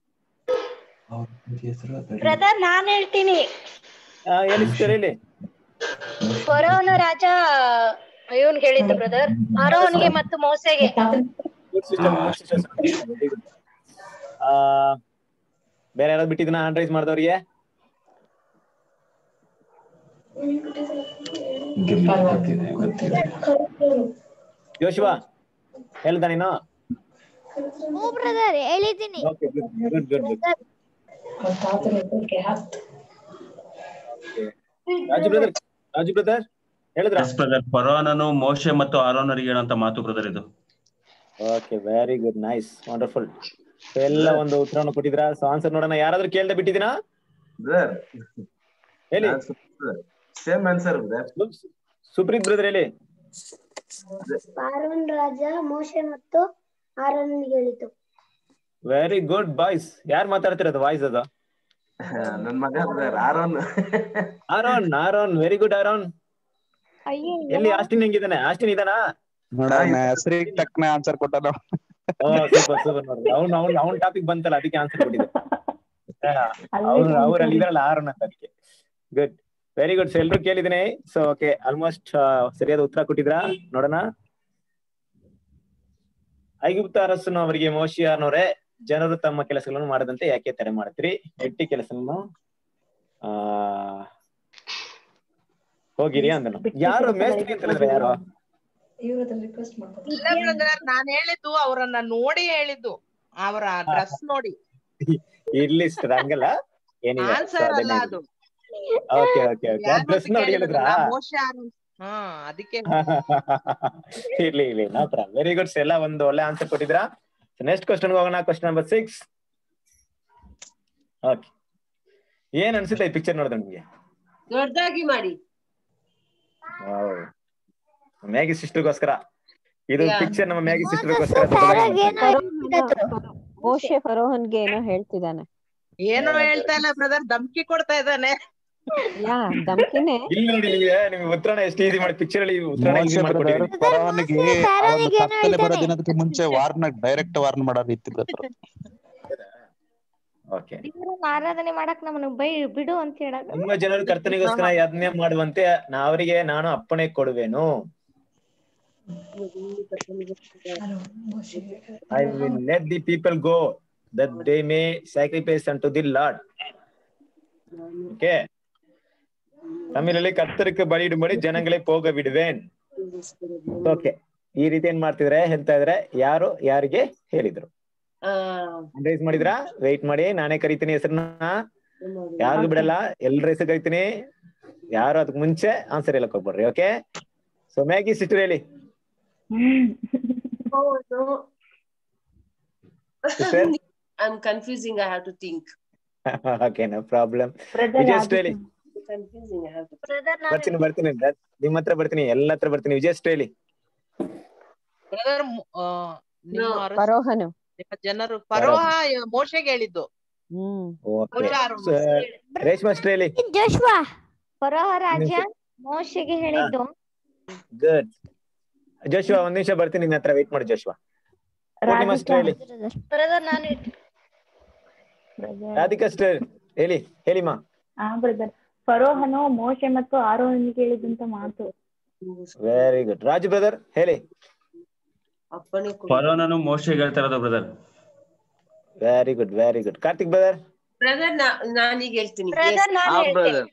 ಬ್ರದರ್ ನಾನ್ ಹೇಳ್ತೀನಿ ಆ, ಹೇಳಿ ಸಿಸ್ಟರ್ ಹೇಳಿ ಫರೋನ ರಾಜ ಇವನ್ಗೆ ಹೇಳಿದ್ದು ಬ್ರದರ್ ಆರೋನ್ಗೆ ಮತ್ತು ಮೋಸೆಗೆ ಗುಡ್ ಸಿಸ್ಟರ್ ಗುಡ್ ಸಿಸ್ಟರ್ ಆ ಬೇರೆ ಯಾರಾದ್ರು ಬಿಟ್ಟಿದ್ನ ಹ್ಯಾಂಡ್ ರೈಸ್ ಮಾಡಿದವ್ರಿಗೆ ಯೋಶಿವಾ ಹೇಳ್ದ ನೀನು ಹ್ಞೂ ಬ್ರದರ್ ಹೇಳಿದ್ದೀನಿ okay good good good good Raju brother Raju brother ಹೇಳಿದ್ರ ಬ್ರದರ್ ಫರೋನನು ಮೋಶೆ ಮತ್ತು ಆರೋನರಿಗೆ ಹೇಳುವಂತ ಮಾತು ಬ್ರದರ್ ಇದು okay very good nice wonderful ಎಲ್ಲ ಒಂದು ಉತ್ತರವನ್ನು ಕೊಟ್ಟಿದ್ರಾ ಸೊ ಆನ್ಸರ್ ನೋಡೋಣ ಯಾರಾದ್ರೂ ಕೇಳ್ದೆ ಬಿಟ್ಟಿದ್ದೀನಾ ಬ್ರದರ್ ಹೇಳಿ same answer brother Supreeth brother ಹೇಳಿ ಆರೋನ್ ರಾಜ ಮೋಶೆ ಮತ್ತು ಆರೋನ್ಗೆ ಹೇಳಿದ್ದು ವೆರಿ ಗುಡ್ ಬಾಯ್ಸ್ ಯಾರು ಮಾತಾಡ್ತಿರೋದು ವಾಯ್ಸ್ ಅದು ನನ್ ಮಗ brother Aaron Aaron Aaron very good Aaron ಎಲ್ಲಿ ಆಸ್ಟಿನ್ ಹೆಂಗಿದಾನೆ ಆಸ್ಟಿನ್ ಇದಾನಾ ನೋಡ ಹೆಸರಿಗೆ ತಕ್ಕನೆ ಆನ್ಸರ್ ಕೊಟ್ಟಾನ ಸೂಪರ್ ಸೂಪರ್ ನೋಡ್ರಿ ಅವ್ನು ಅವ್ನು ಅವ್ನ ಟಾಪಿಕ್ ಬಂತಲ್ಲ ಅದಕ್ಕೆ ಆನ್ಸರ್ ಕೊಟ್ಟಿದ್ದೆ ಅವ್ರು ಅವ್ರಲ್ಲಿ ಇದ್ರಲ್ಲ ಆರೋನ್ ಅಂತ ಅದಕ್ಕೆ ಗುಡ್ ವೆರಿ ಗುಡ್ ಸೊ ಎಲ್ರು ಕೇಳಿದ್ದೀನಿ ಸೊ ಓಕೆ ಆಲ್ಮೋಸ್ಟ್ ಸರಿಯಾದ ಉತ್ತರ ಕೊಟ್ಟಿದ್ರಾ ನೋಡೋಣ ಐಗುಪ್ತ ಅರಸನು ಅವರಿಗೆ ಮೋಶಿಯಾನವರೇ ಜನರು ತಮ್ಮ ಕೆಲಸಗಳನ್ನು ಮಾಡದಂತೆ ಯಾಕೆ ತಡೆ ಮಾಡ್ತೀರಿ ಎಟ್ಟಿ ಕೆಲಸವನ್ನು ಆ ಹೋಗಿರಿ ಅಂದನು ಯಾರು ಮೇಸ್ತ್ರಿ ಅಂತ ಹೇಳಿದ್ರೆ ಯಾರು ಇಲ್ಲ ಬ್ರದರ್ ನಾನ್ ಹೇಳಿದ್ದು ಅವರನ್ನ ನೋಡಿ ಹೇಳಿದ್ದು ಅವರ ಡ್ರೆಸ್ ನೋಡಿ ಇರ್ಲಿ sister, ಹಂಗಲ್ಲ ಏನಿಲ್ಲ ಆನ್ಸರ್ ಅಲ್ಲ ಅದು ಓಕೆ ಓಕೆ ಓಕೆ ಯಾರು ಡ್ರೆಸ್ ಅಂತ ನೋಡಿ ಹೇಳಿದ್ರಾ ಕೇಳಿದ್ರಲ್ಲ, ಮೋಶ ಯಾರು? ಹಾ ಅದಕ್ಕೆ ಇರ್ಲಿ ಇರ್ಲಿ ನೋ ಪ್ರಾಬ್ಲಮ್ ವೆರಿ ಗುಡ್ ಎಲ್ಲ ಒಂದು ಒಳ್ಳೆ ಆನ್ಸರ್ ಕೊಟ್ಟಿದ್ರಾ ನೆಕ್ಸ್ಟ್ ಕ್ವಶನ್ ಹೋಗೋಣ ಕ್ವಶನ್ ನಂಬರ್ ಸಿಕ್ಸ್ ಓಕೆ ಏನ್ ಅನ್ಸುತ್ತೆ ಈ ಪಿಕ್ಚರ್ ನೋಡಿದ್ರೆ ನಿಮ್ಗೆ ದೊಡ್ಡದಾಗಿ ಮಾಡಿ ಮ್ಯಾಗಿ ಸಿಸ್ಟರ್ಗೋಸ್ಕರ ಇದು Yeah. ಪಿಕ್ಚರ್ ನಮ್ಮ ಮ್ಯಾಗಿ ಸಿಸ್ಟರ್ಗೋಸ್ಕರ ಮೋಶೆ ಫರೋಹನ್ಗೆ ಏನೋ ಹೇಳ್ತಿದ್ದಾನೆ ಏನೋ ಹೇಳ್ತಾ ಇಲ್ಲ ಬ್ರದರ್ ಧಮ್ಕಿ ಕೊಡ್ತಾ ಇದ್ದಾನೆ ಯಾ ಧಮ್ಕಿನೇ ಇಲ್ಲಿ ನೋಡಿ ನಿಮ್ಗೆ ನಿಮ್ಗೆ ಉತ್ತರನ ಎಷ್ಟು ಈಸಿ ಮಾಡಿ ಪಿಕ್ಚರ್ ಅಲ್ಲಿ ಉತ್ತರನ ಈಸಿ ಮೋಶೆ ಬ್ರದರ್ ಮಾಡ್ಕೊಟ್ಟಿದ್ದೀನಿ ಫರೋಹನಿಗೆ ಅವನು ಕತ್ತಲೆ ಬರೋ ದಿನದಕ್ಕೆ ಮುಂಚೆ ವಾರ್ನ ಡೈರೆಕ್ಟ್ ವಾರ್ನ್ ಮಾಡೋ ರೀತಿ ಬ್ರದರ್ ಓಕೆ ದೇವ್ರನ್ನ ಆರಾಧನೆ ಮಾಡಕ್ ನಮ್ಮನ್ನ ಬೈ ಬಿಡು ಅಂತ ಹೇಳೋದು ನಿಮ್ಮ ಜನರು ಕರ್ತನಿಗೋಸ್ಕರ ಯಜ್ಞ ಮಾಡುವಂತೆ ನಾ ಅವರಿಗೆ ನಾನು ಅಪ್ಪಣೆ ಕೊಡುವೆನು I will let the people go that they may sacrifice unto the Lord okay ತಮಿಳಲ್ಲಿ ಕರ್ತರಿಗೆ ಬಲಿಯಿಡುಂಬಡಿ ಜನಗಳೇ ಹೋಗ ಬಿಡುವೇನ್ ಓಕೆ ಈ ರೀತಿ ಏನ್ ಮಾಡ್ತಿದ್ರೆ ಹೇಳ್ತಾ ಇದ್ರೆ ಯಾರು ಯಾರಿಗೆ ಹೇಳಿದ್ರು ರೈಸ್ ಮಾಡಿದ್ರಾ ವೆಯ್ಟ್ ಮಾಡಿ ನಾನೇ ಕರಿತೀನಿ ಹೆಸರನ್ನ ಯಾರಿಗೂ ಬಿಡಲ್ಲ ಎಲ್ರ ಹೆಸರು ಕರಿತೀನಿ ಯಾರು ಅದಕ್ ಮುಂಚೆ ಆನ್ಸರ್ ಹೇಳಕ್ ಹೋಗ್ಬೇಡ್ರಿ ಓಕೆ ಸೊ ಮ್ಯಾಗಿ ಸಿಸ್ಟರ್ ಹೇಳಿ Sister? I'm confusing. I have to think. Okay no problem Brother, ವಿಜಯಸ್ಟ್ ಹೇಳಿ Confusing. I have to. ಬರ್ತೀನಿ ಬರ್ತೀನಿ ಬರ್- ನಿಮ್ ಹತ್ರ ಬರ್ತೀನಿ ಎಲ್ಲ ಹತ್ರ ಬರ್ತೀನಿ ವಿಜಯಸ್ಟ್ ಹೇಳಿ ಬ್ರದರ್ ನಿಮ್ಮ ಅರಸ- ಫರೋಹನು ನಿಮ್ಮ ಜನರು ಫರೋಹ ಮೋಶೆಗೆ ಹೇಳಿದ್ದು ಹ್ಮ್ ಓಕೆ ಉಚ್ಚಾರ ರೇಷ್ಮಾ ಅಷ್ಟೇ ಹೇಳಿ ಜೋಶ್ವಾ ಫರೋಹ ರಾಜ ಮೋಶೆಗೆ ಹೇಳಿದ್ದು ಗುಡ್ ಜೋಶ್ವಾ ಒಂದ್ ನಿಮಿಷ ಬರ್ತೀನಿ ನಿನ್ನ ಹತ್ರ ವೇಟ್ ಮಾಡಿ ಜೋಶ್ವಾ ಪೂರ್ಣಿಮಾ ಅಷ್ಟೇ ಹೇಳಿ ಬ್ರದರ್ ನಾನು ರಾಧಿಕಾ ಅಷ್ಟೇ ಹೇಳಿ ಹೇಳಿಮಾ ಆ ಬ್ರದರ್ ಫರೋಹನು ಮೋಶೆ ಮತ್ತು ಆರೋಹನಿಗೆ ಹೇಳಿದಂತ ಮಾತು ವೆರಿ ಗುಡ್ ರಾಜು ಬ್ರದರ್ ಹೇಳಿ ಅಪ್ಪಣೆ ಫರೋನನು ಮೋಶೆಗೆ ಹೇಳ್ತಾ ಇರೋದು brother very good very good Karthik brother brother ನಾನೀಗ ಹೇಳ್ತೀನಿ ಬ್ರದರ್ ನಾನು ಹಾ ಹೇಳ್ತೇನೆ ಬ್ರದರ್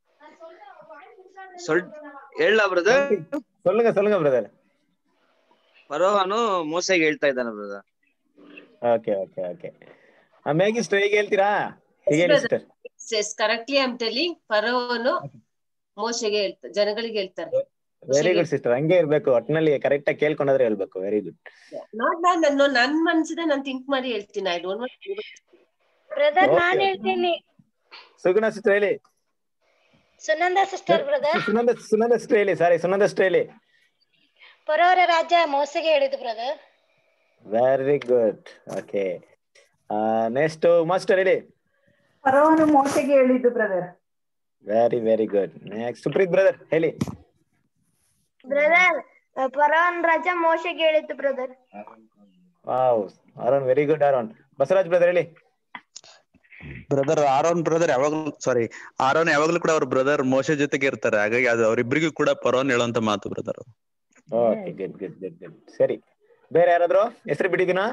ಸ್ವಲ್ ಹೇಳ ಬ್ರದರ್ சொல்லுங்க சொல்லுங்க ಬ್ರದರ್ ಫರೋಹನು ಮೋಸೆಗೆ ಹೇಳ್ತಾ ಇದ್ದಾನೆ brother okay okay okay Maggie sister ಹೇಗೆ ಹೇಳ್ತೀರಾ ಹೇಗೆ ಹೇಳಿ sister yes correctly I'm telling ಫರೋನು ಮೋಶೆಗೆ ಹೇಳ್ತಾರೆ ಜನಗಳಿಗೆ ಹೇಳ್ತಾರೆ ವೆರಿ ಗುಡ್ ಸಿಸ್ಟರ್ ಹಂಗೆ ಇರ್ಬೇಕು ಒಟ್ನಲ್ಲಿ ಕರೆಕ್ಟ್ ಆಗಿ ಕೇಳ್ಕೊಂಡ್ರೆ ಹೇಳ್ಬೇಕು ವೆರಿ ಗುಡ್ ನಾಟ್ ನಾನ್ ನನ್ನ ನನ್ ಮನ್ಸಿದೆ ನಾನು ಥಿಂಕ್ ಮಾಡಿ ಹೇಳ್ತೀನಿ ಐ ಡೋಂಟ್ ಬ್ರದರ್ Okay. ನಾನು ಹೇಳ್ತೀನಿ ಸುಗುಣ ಸಿಸ್ಟರ್ ಹೇಳಿ Sunanda sister brother Sunanda Sunanda sister ಹೇಳಿ ಸಾರಿ ಸುನಂದ ಸಿಸ್ಟರ್ ಹೇಳಿ ಫರೋಹರ ರಾಜ ಮೋಸೆಗೆ ಹೇಳಿದ್ದು brother very good okay next master ಹೇಳಿ ಫರೋಹನು ಮೋಸೆಗೆ ಹೇಳಿದ್ದು brother very very good next Supreeth brother ಹೇಳಿ ಬ್ರದರ್ ಫರೋಹನ್ ರಾಜ ಮೋಸೆಗೆ ಹೇಳಿದ್ದು brother wow Arun very good Arun Basavaraj brother ಹೇಳಿ ಬ್ರದರ್ ಆರೋನ್ ಬ್ರದರ್ ಯಾವಾಗ್ಲೂ ಸಾರಿ ಆರೋನ್ ಯಾವಾಗ್ಲೂ ಕೂಡ ಅವ್ರ ಬ್ರದರ್ ಮೋಶೆ ಜೊತೆಗೆ ಇರ್ತಾರೆ ಹಾಗಾಗಿ ಅದು ಅವ್ರಿಬ್ರಿಗೂ ಕೂಡ ಪರೋನ್ ಹೇಳುವಂತ ಮಾತು brother okay good good good good ಸರಿ ಬೇರೆ ಯಾರಾದ್ರು ಹೆಸರು ಬಿಟ್ಟಿದ್ದೀನಾ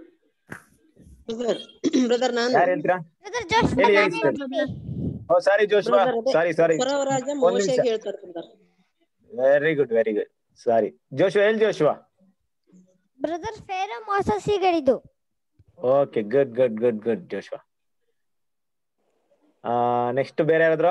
ಬ್ರದರ್ ನಾನು ಯಾರು ಹೇಳ್ತೀರಾ ಹೇಳಿ ಹೇಳಿ sister. Oh sorry Joshua Brother, ಅದೇ ಸಾರಿ ಸಾರಿ ಫರೋಹ ರಾಜ ಒಂದ್ ಮೋಶೆಗೆ ನಿಮಿಷ ಹೇಳ್ತಾರೆ brother very good very good sorry Joshua ಹೇಳಿ ಜೋಶ್ವಾ ಬ್ರದರ್ ಫೇರೋ ಮೋಸಸಿಗೆ ಹೇಳಿದ್ದು okay good good good good Joshua next ಬೇರೆ ಯಾರಾದ್ರು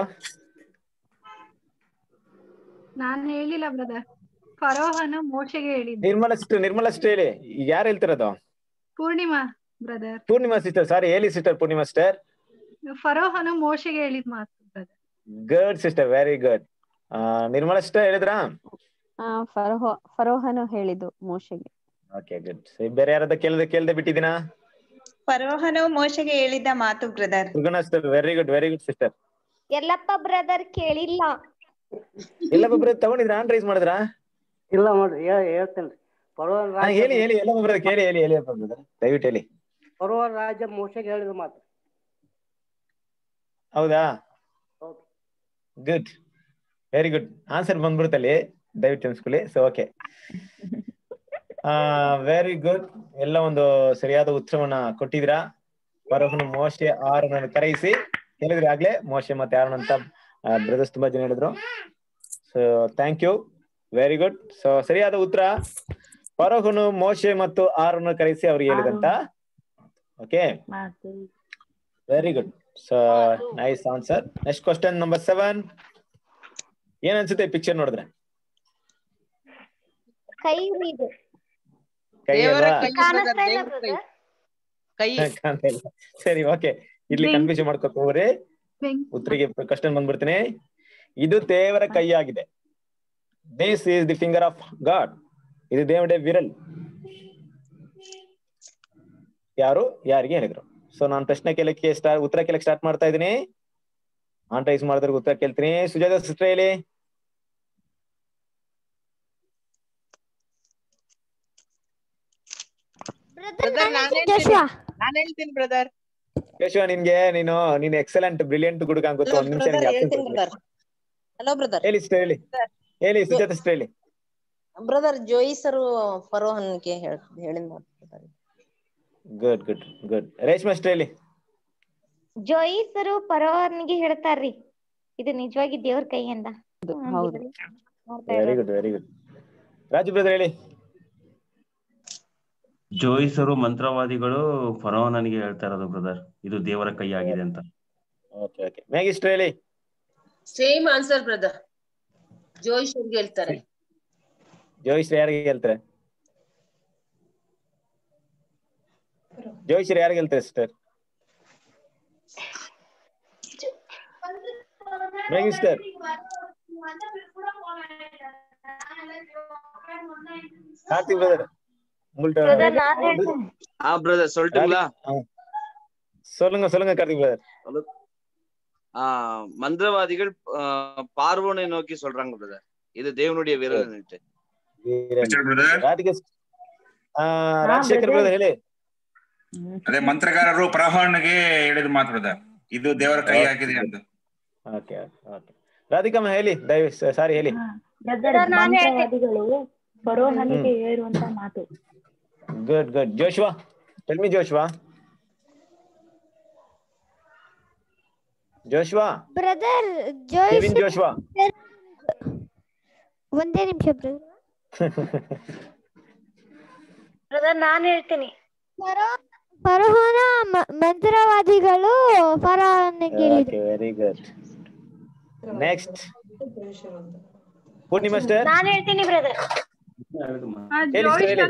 ನಾನ್ ಹೇಳಿಲ್ಲ ಬ್ರದರ್ ಫರೋಹನು ಮೋಶೆಗೆ ಹೇಳಿದ್ದು ನಿರ್ಮಲ ಸಿಸ್ಟರ್ ನಿರ್ಮಲ ಸಿಸ್ಟರ್ ಹೇಳಿ ಈಗ ಯಾರು ಹೇಳ್ತಿರೋದು Poornima brother Poornima sister sorry ಹೇಳಿ ಸಿಸ್ಟರ್ ಪೂರ್ಣಿಮಾ ಸಿಸ್ಟರ್ ಫರೋಹನು ಮೋಶೆಗೆ ಹೇಳಿದ ಮಾತು brother good sister very good Nirmala sister ಹೇಳಿದ್ರಾ ಆ ಫರೋಹ ಫರೋಹನು ಹೇಳಿದ್ದು ಮೋಶೆಗೆ ಓಕೆ ಗುಡ್ ಬೇರೆ ಯಾರಾದ್ರೂ ಕೇಳ್ದೆ ಕೇಳ್ದೆ ಬಿಟ್ಟಿದ್ದೀನಾ ಫರೋಹನು ಮೋಶೆಗೆ ಹೇಳಿದ ಮಾತು brother Suguna sister very good very good sister Yellappa brother ಕೇಳಿಲ್ಲ ಎಲ್ಲ ಒಬ್ಬರು ತಗೊಂಡಿದ್ರ ಆನ್ ರೈಸ್ ಮಾಡಿದ್ರಾ ಇಲ್ಲ ನೋಡ್ರಿ ಹೇ- ಹೇಳ್ತೇನ್ರಿ ಪರ್ವ ಹಾ, ರಾಜ ಹೇಳಿ ಹೇಳಿ ಎಲ್ಲ ಬ್ರದರ್ ಕೇಳಿ ಹೇಳಿ ಹೇಳಿ ಬ್ರದರ್ ದಯವಿಟ್ಟು ಹೇಳಿ ಪರ್ವ ರಾಜ ಮೋಶೆಗೆ ಹೇಳಿದ ಮಾತು ಹೌದಾ ಹೌದು. ಗುಡ್ ವೆರಿ ಗುಡ್ ಆನ್ಸರ್ ಬಂದ್ಬಿಡ್ತಲ್ಲಿ ದಯವಿಟ್ಟು ಅನ್ಸ್ಕೊಳ್ಳಿ ಸೊ ಓಕೆ ವೆರಿ ಗುಡ್ ಎಲ್ಲ ಒಂದು ಸರಿಯಾದ ಉತ್ತರವನ್ನ ಕೊಟ್ಟಿದ್ದೀರಾ ಪರಹನು ಮೋಶೆ ಆರನನ್ನು ಕರೆಯಿಸಿ ಹೇಳಿದ್ರಿ ಆಗ್ಲೇ ಮೋಶೆ ಮತ್ತೆ ಆರನ್ ಅಂತ ಬ್ರದರ್ಸ್ ತುಂಬಾ ಜನ ಹೇಳಿದ್ರು so thank you very good so ಸರಿಯಾದ ಉತ್ತರ ಪರಹುನು ಮೋಶೆ ಮತ್ತು ಆರನ್ನು ಕರೆಯಿಸಿ ಅವ್ರಿಗೆ ಹೇಳಿದಂತ okay very good so nice answer next question number seven ಏನ್ ಅನ್ಸುತ್ತೆ ಪಿಕ್ಚರ್ ನೋಡಿದ್ರೆ ಕೈ ಇದೆ ಕೈ ದೇವರ ಅಲ್ವಾ ಕೈ ಕಾಣಿಸ್ತಾ brother, ಇಲ್ಲ ದೇವರ ಕೈ. brother? ಕೈ ಕಾಣ್ತಾ ಇಲ್ಲ. ಸರಿ ಓಕೆ ಇಲ್ಲಿ ಬೆಂಕಿ. ಕನ್ಫ್ಯೂಷನ್ ಮಾಡ್ಕೋಕ್ ಹೋಗ್ರಿ ಬೆಂಕಿ. ಉತ್ತರಿಗೆ ಕ್ವಶನ್ ಬಂದ್ಬಿಡ್ತೀನಿ ಇದು ದೇವರ ಕೈ ಆಗಿದೆ this is the finger of God ಇದು ದೇವರ ವಿರಲ್ ಯಾರು ಯಾರಿಗೆ ಹೇಳಿದ್ರು ಸೊ ನಾನು ಪ್ರಶ್ನೆ ಕೇಳಕ್ಕೆ ಸ್ಟಾರ್ಟ್ ಉತ್ತರ ಕೇಳಕ್ಕೆ ಸ್ಟಾರ್ಟ್ ಮಾಡ್ತಾ ಇದ್ದೀನಿ ಆನ್ ರೈಸ್ ಮಾಡಿದ್ರೆ ಉತ್ತರ ಕೇಳ್ತೀನಿ ಸುಜಾತ ಸಿಸ್ಟರ್ ಹೇಳಿ ಬ್ರದರ್ ನಾನ್ ಹೇಳ್ತೀನಿ ಜೋಶುವಾ ನಾನ್ ಹೇಳ್ತೀನಿ ಬ್ರದರ್ ಯಶವ ನಿನ್ಗೆ ನೀನು ನೀನು ಎಕ್ಸಲೆಂಟ್ ಬ್ರಿಲಿಯಂಟ್ ಗುಡುಗ ಗೊತ್ತು ಒಂದ್ ನಿಮಿಷ ಬ್ರದರ್ ನಿನ್ಗೆ ಹೇಳ್ತೀನಿ absent ಬ್ರದರ್ ಹಲೋ ಬ್ರದರ್ ಹೇಳಿ sister ಹೇಳಿ ಹೇಳಿ ಸುಜಾತ sister ಹೇಳಿ ಬ್ರದರ್ ಜೋಯಿ ಸರ್ ಫರೋಹನ್ಗೆ ಹೇಳ್ ಹೇಳಿದ ಮಾತು brother. Good good good Reshma sister ಹೇಳಿ ಜೋಯಿಸರು ಪರೋವರ್ನಿಗೆ ಹೇಳ್ತಾರ್ರಿ ಇದು ನಿಜವಾಗಿ ದೇವ್ರ ಕೈಯಿಂದ ಹೌದು. ನೋಡ್ತಾ ವೆರಿ ಇರೋದು. Good very good Raju brother ಹೇಳಿ ಜೋಯಿಸರು ಮಂತ್ರವಾದಿಗಳು ಫರೋಹನನಿಗೆ ಹೇಳ್ತಾ ಇರೋದು ಬ್ರದರ್ ಇದು ದೇವರ ಕೈ ಆಗಿದೆ ಅಂತ ಓಕೆ ಓಕೆ ಮ್ಯಾಗಿಸ್ಟರ್ ಹೇಳಿ ಸೇಮ್ ಆನ್ಸರ್ ಬ್ರದರ್ ಜೋಯಿಶ್ ಅವ್ರಿಗೆ ಹೇಳ್ತಾರೆ ಜೋಯಿಶ್ರೀ ಯಾರಿಗೆ ಹೇಳ್ತಾರೆ ಜೋಯಿಶ್ರೀ ಯಾರಿಗೆ ಹೇಳ್ತಾರೆ ಸಿಸ್ಟರ್ ಮ್ಯಾಗಿಸ್ಟರ್ ಕಾರ್ತಿಕ್ ಬ್ರದರ್ உங்கள்ட்ட Brother, நான் ಹೇಳ್ತೀನಿ. ஆ பிரதர் சொல்லட்டுங்களா சொல்லுங்க சொல்லுங்க கார்த்திக் பிரதர் ஆ, மந்திரவாதிகள் ஆ, பார்வோனை நோக்கி சொல்றாங்க பிரதர் இது தேவனுடைய விரல் ರಾಧಿಕಾ ರಾಜಶೇಖರ್ ಬ್ರದರ್ ಹೇಳಿ ಅದೇ ಮಂತ್ರಗಾರರು ಪ್ರಹವನಿಗೆ ಹೇಳಿದ ಮಾತು ಬ್ರದರ್ ಇದು ದೇವರ ಕೈ ಆಗಿದೆ ಅಂತ ಓಕೆ ಓಕೆ ರಾಧಿಕಮ್ಮ ಹೇಳಿ ದಯವಿ ಸಾರಿ ಹೇಳಿ ಬ್ರದರ್ ಮಂತ್ರವಾದಿಗಳು ಫರೋಹನಿಗೆ ಹೇಳುವಂತ ಮಾತು good good Joshua tell me Joshua Joshua brother Kevin ಜೋಯಿಸ್ ಜೋಶ್ವಾ ಒಂದೇ ನಿಮಿಷ ಬ್ರದರ್ ಬ್ರದರ್ ನಾನ್ ಹೇಳ್ತೀನಿ ಫರೋಹನ ಮ- ಮಂತ್ರವಾದಿಗಳು ಫರೋಹನಿಗೆ ಹೇಳಿದ್ರು okay very good next Poornima sister ನಾನ್ ಹೇಳ್ತೀನಿ ಬ್ರದರ್ ಹೇಳಿ sister, ಹೇಳಿ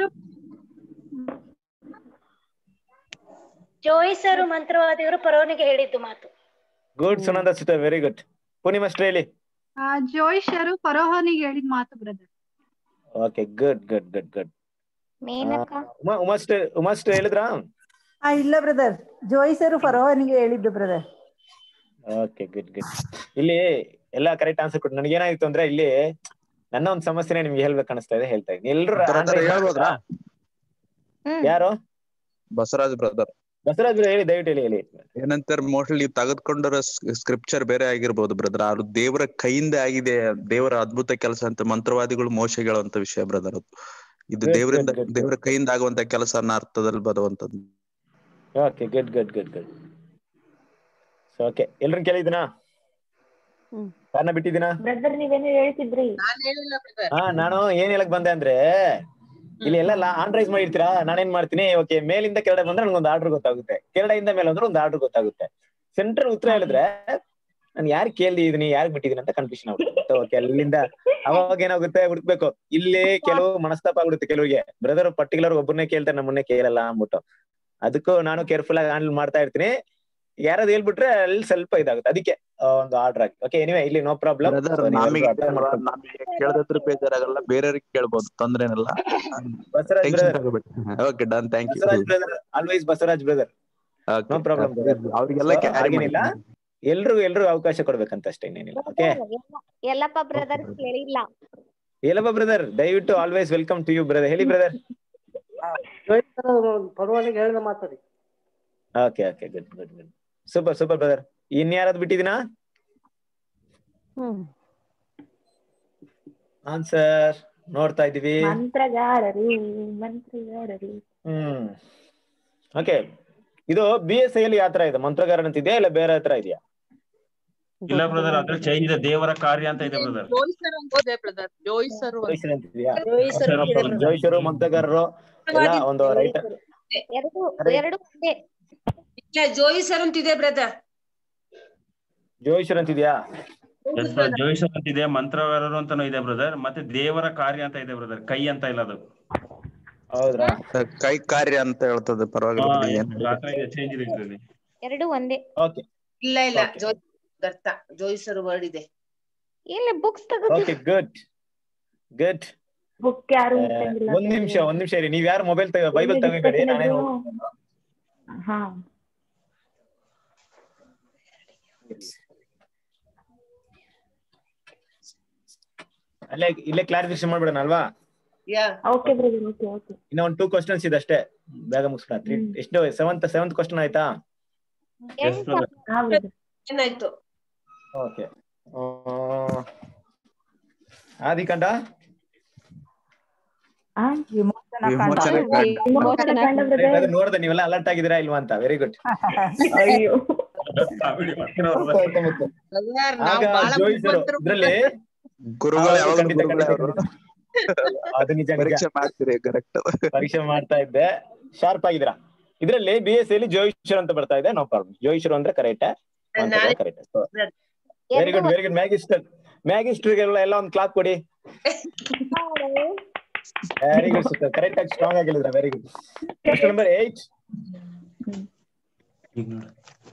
ಜೋಯಿಸರು ಮಂತ್ರವಾದಿಗಳು ಪರೋನಿಗೆ ಹೇಳಿದ್ದು ಮಾತು good Sunanda sister very good Poornima sister ಹೇಳಿ ಆ, ಜೋಯಿಷರು ಫರೋಹನಿಗೆ ಹೇಳಿದ ಮಾತು brother okay good good good good Menaka Uma Uma sister Uma sister ಹೇಳಿದ್ರಾ ಆ ಇಲ್ಲ ಬ್ರದರ್ ಜೋಯಿಸರು ಫರೋಹನಿಗೆ ಹೇಳಿದ್ದು ಬ್ರದರ್ ಓಕೆ ಗುಡ್ ಗುಡ್ ಇಲ್ಲಿ ಎಲ್ಲಾ ಕರೆಕ್ಟ್ ಆನ್ಸರ್ ಕೊಟ್ಟು ನನಗೆ ಏನಾಗಿತ್ತು ಅಂದ್ರೆ ಇಲ್ಲಿ ನನ್ನ ಒಂದು ಸಮಸ್ಯೆನೇ ನಿಮ್ಗೆ ಹೇಳ್ಬೇಕು ಅನಿಸ್ತಾ ಇದೆ ಹೇಳ್ತಾ ಇದ್ದೀನಿ ಎಲ್ರು Brother, ಹೇಳ್ಬೋದಾ? ಯಾರು ಬಸವರಾಜ್ ಬ್ರದರ್ ಬಸವರಾಜ್ ಬ್ರದರ್ ಹೇಳಿ ದಯವಿಟ್ಟು ಹೇಳಿ ಹೇಳಿ ಏನಂತಾರೆ ಮೋಸ್ಟ್ಲಿ ನೀವು ತೆಗೆದುಕೊಂಡಿರೋ ಸ್ಕ್ರಿಪ್ಚರ್ ಬೇರೆ ಆಗಿರ್ಬೋದು ಬ್ರದರ್ ಅದು ದೇವರ ಕೈಯಿಂದ ಆಗಿದೆ ದೇವರ ಅದ್ಭುತ ಕೆಲಸ ಅಂತ ಮಂತ್ರವಾದಿಗಳು ಮೋಶ ಹೇಳುವಂತ ವಿಷಯ ಬ್ರದರ್ ಅದು ಇದು Good, ದೇವರಿಂದ good, good, ದೇವರ ಕೈಯಿಂದ ಆಗುವಂತ ಕೆಲಸ ಅನ್ನೋ ಅರ್ಥದಲ್ಲಿ ಬರುವಂತದ್ದು okay good good good good so okay ಎಲ್ರನ್ನ ಕೇಳಿದಿನಾ ಕಾರಣ ಬಿಟ್ಟಿದ್ದೀನಾ ಬ್ರದರ್ ನೀವೇನೋ ಹೇಳ್ತಿದ್ರಿ ನಾನ್ ಹೇಳಿಲ್ಲ ಬ್ರದರ್ ಹಾ ನಾನು ಏನ್ ಹೇಳಕ್ ಬಂದೆ ಅಂದ್ರೆ ಇಲ್ಲಿ ಎಲ್ಲ ಆನ್ ರೈಸ್ ಮಾಡಿರ್ತೀರಾ ನಾನೇನ್ ಮಾಡ್ತೀನಿ ಓಕೆ ಮೇಲಿಂದ ಕೆಳಗಡೆ ಬಂದ್ರೆ ನನಗೊಂದು ಆರ್ಡರ್ ಗೊತ್ತಾಗುತ್ತೆ ಕೆಳಗಡೆಯಿಂದ ಮೇಲೆ ಅಂದ್ರೆ ಒಂದು ಆರ್ಡರ್ ಗೊತ್ತಾಗುತ್ತೆ ಸೆಂಟ್ರಲ್ ಉತ್ತರ ಹೇಳಿದ್ರೆ ನಾನು ಯಾರು ಕೇಳ್ದಿದೀನಿ ಯಾರು ಬಿಟ್ಟಿದೀನಿ ಅಂತ ಕನ್ಫ್ಯೂಷನ್ ಆಗುತ್ತೆ ಓಕೆ ಅಲ್ಲಿಂದ ಅವಾಗ ಏನಾಗುತ್ತೆ ಹುಡುಕ್ಬೇಕು ಇಲ್ಲಿ ಕೆಲವು ಮನಸ್ತಾಪ ಆಗ್ಬಿಡುತ್ತೆ ಕೆಲವರಿಗೆ ಬ್ರದರ್ ಪರ್ಟಿಕ್ಯುಲರ್ ಒಬ್ಬರನ್ನೇ ಕೇಳ್ತಾರೆ ನಮ್ಮನ್ನೇ ಕೇಳಲ್ಲ ಅಂದ್ಬಿಟ್ಟು ಅದಕ್ಕೂ ನಾನು ಕೇರ್ಫುಲ್ ಆಗಿ ಹ್ಯಾಂಡಲ್ ಮಾಡ್ತಾ ಇರ್ತೀನಿ ಯಾರಾದ್ರು ಹೇಳ್ಬಿಟ್ರೆ ಅಲ್ಲಿ ಸ್ವಲ್ಪ ಇದಾಗುತ್ತೆ ಅದಕ್ಕೆ ಆ, ಒಂದು ಆರ್ಡರ್ ಆಗಿ ಓಕೆ ಎನಿವೆ ಇಲ್ಲಿ ನೋ ಪ್ರಾಬ್ಲಮ್ ಬ್ರದರ್ ನಮಗೆ ನಮಗೆ ಕೇಳದಿದ್ರು ಬೇಜಾರಾಗಲ್ಲ ಬೇರೆಯವ್ರಿಗೆ ಕೇಳ್ಬೋದು ತೊಂದ್ರೆ ಏನಿಲ್ಲ ಬಸವರಾಜ್ ಟೆನ್ಷನ್ brother. ತಗೋಬೇಡಿ okay done thank you Basavaraj brother always Basavaraj brother no problem ಅವ್ರಿಗೆಲ್ಲ carry ಹಾಗೇನಿಲ್ಲ ಮಾಡಿ. ಎಲ್ರಿಗೂ ಎಲ್ರಿಗೂ ಅವಕಾಶ ಕೊಡ್ಬೇಕಂತ ಅಷ್ಟೇ ಇನ್ನೇನಿಲ್ಲ ಓಕೆ ಎಲ್ಲಪ್ಪ ಬ್ರದರ್ ಕೇಳಿಲ್ಲ ಹೇಳಪ್ಪ ಬ್ರದರ್ ದಯವಿಟ್ಟು always welcome to you brother ಹೇಳಿ ಬ್ರದರ್ ಜೋಯಿಸರು ಫರೋಹನಿಗೆ ಹೇಳಿದ ಮಾತು ರೀ okay okay good good good super super brother ಇನ್ಯಾರಾದ್ರು ಬಿಟ್ಟಿದ್ದೀನಾ ಹ್ಮ್ ಆನ್ಸರ್ ನೋಡ್ತಾ ಇದೀವಿ ಮಂತ್ರಗಾರರು ಮಂತ್ರಗಾರರು ಹ್ಮ್ ಓಕೆ ಇದು ಬಿ ಎಸ್ ಐ ಅಲ್ಲಿ ಯಾವ ತರ ಇದೆ ಮಂತ್ರಗಾರ ಅಂತ ಇದೆಯಾ ಇಲ್ಲ ಬೇರೆ ಹತ್ರ ಇದೆಯಾ ಇಲ್ಲ ಬ್ರದರ್ ಅದ್ರ ಚೇಂಜ್ ಇದೆ ದೇವರ ಕಾರ್ಯ ಅಂತ ಇದೆ ಬ್ರದರ್ ಜೋಯಿಸರು ಅಂಬೋದೇ ಬ್ರದರ್ ಜೋಯಿಸರು ಅಂತ. ಜೋಯಿಸರು ಅಂತ ಇದೆಯಾ ಜೋಯಿಸರು ಇದೆ brother. ಜೋಯಿಸರು ಮಂತ್ರಗಾರರು ಎಲ್ಲ ಒಂದು ರೈಟ್ ಎರಡು ಎರಡು ಒಂದೇ ಇಲ್ಲ ಜೋಯಿಸರ್ ಅಂತಿದೆ ಬ್ರದರ್ ಜೋಯಿಸರು ಅಂತ ಇದೆಯಾ ಎಸ್ ಬ್ರದರ್ ಜೋಯಿಸರ್ ಅಂತ ಇದೆ ಮಂತ್ರಗಾರರು ಅಂತಾನು ಇದೆ ಬ್ರದರ್ ಮತ್ತೆ ದೇವರ ಕಾರ್ಯ ಅಂತ ಇದೆ ಬ್ರದರ್ ಕೈ ಅಂತ ಇಲ್ಲ ಅದು ಹೌದ್ರಾ ಕೈ ಕಾರ್ಯ ಅಂತ ಹೇಳ್ತದೆ ಪರವಾಗಿಲ್ಲ ಹಾ, ಬಿಡಿ, yes ಏನ್ brother, ಆ ತರ ಇದೆ ಚೇಂಜ್ ಇದೆ ಇದ್ರಲ್ಲಿ ಎರಡು ಒಂದೇ ಓಕೆ ಇಲ್ಲ ಇಲ್ಲ ಜೋಯಿ ಅರ್ಥ ಜೋಯಿಸರು ವರ್ಡ್ ಇದೆ ಇಲ್ಲ books okay good good book ಯಾರು ಮುಟ್ಟಂಗಿಲ್ಲ ಒಂದ್ ನಿಮಿಷ ಒಂದ್ ನಿಮಿಷ ಇರಿ ನೀವ್ ಯಾರು ಮೊಬೈಲ್ ತಗೋ ಬೈಬಲ್ ತಗೋಬೇಡಿ ನಾನೇ ನೋಡ್ತೀನಿ. ಹಾ ಅಲ್ಲೇ ಇಲ್ಲೇ ಕ್ಲಾರಿಫಿಕೇಶನ್ ಮಾಡ್ಬಿಡೋಣ ಅಲ್ವಾ yeah okay brother okay okay ಇನ್ನ ಒಂದು ಟೂ ಕ್ವಶನ್ಸ್ ಇದೆ ಅಷ್ಟೇ ಬೇಗ ಮುಗಿಸ್ಬಿಡ ತ್ರೀ ಎಷ್ಟು ಸೆವೆಂತ್ ಸೆವೆಂತ್ ಕ್ವಶನ್ ಆಯ್ತಾ ಎಸ್ ಬ್ರದರ್ ಹಾ ಬ್ರದರ್ ಏನಾಯ್ತು ಓಕೆ ಆದಿಕಾಂಡ ಆ ವಿಮೋಚನಾ ವಿಮೋಚನೆ ಕಾಂಡ ಕಾಂಡ. ವಿಮೋಚನ ಕಾಂಡ ಬ್ರದರ್ ಅದು ನೋಡ್ದೆ ನೀವೆಲ್ಲ ಅಲರ್ಟ್ ಆಗಿದ್ದೀರಾ ಇಲ್ವಾ ಅಂತ ವೆರಿ ಗುಡ್ ಅಯ್ಯೋ ಕಾಮಿಡಿ ಮಾಡ್ತಿರೋ ಬ್ರದರ್ ನಾವು ಆಗ ಬಹಳ ಜೋಯಿಸರು ಬುದ್ಧಿವಂತರು ಇದ್ರಲ್ಲಿ ಗುರುಗಳು ಹೌದು, ಯಾವಾಗಲೂ ಖಂಡಿತ, ಗುರುಗಳೇ ಖಂಡಿತ, ಅವರು ಅದು ನಿಜ ನಿಜ ಪರೀಕ್ಷೆ ಮಾಡ್ತೀರಿ ಕರೆಕ್ಟ್ ಪರೀಕ್ಷೆ ಮಾಡ್ತಾ ಇದ್ದೆ ಶಾರ್ಪ್ ಆಗಿದ್ದೀರಾ ಇದ್ರಲ್ಲಿ ಬಿ ಎಸ್ ಸಿ ಜೋಯಿಶ್ವರ್ ಅಂತ ಬರ್ತಾ ಇದೆ ನೋ ಪ್ರಾಬ್ಲಮ್ ಜೋಯಿಶ್ವರ್ ಅಂದ್ರೆ ಕರೆಕ್ಟ್ ನಾನೇ correct very good very good Maggie sister ಮ್ಯಾಗಿಸ್ಟರ್ಗೆಲ್ಲ ಎಲ್ಲ ಒಂದು ಕ್ಲಾಪ್ ಕೊಡಿ ವೆರಿ ಗುಡ್ ಸಿಸ್ಟರ್ ಕರೆಕ್ಟ್ ಆಗಿ ಸ್ಟ್ರಾಂಗ್ ಆಗಿ ಹೇಳಿದ್ರೆ very good question number eight ಈಗ ನೋಡು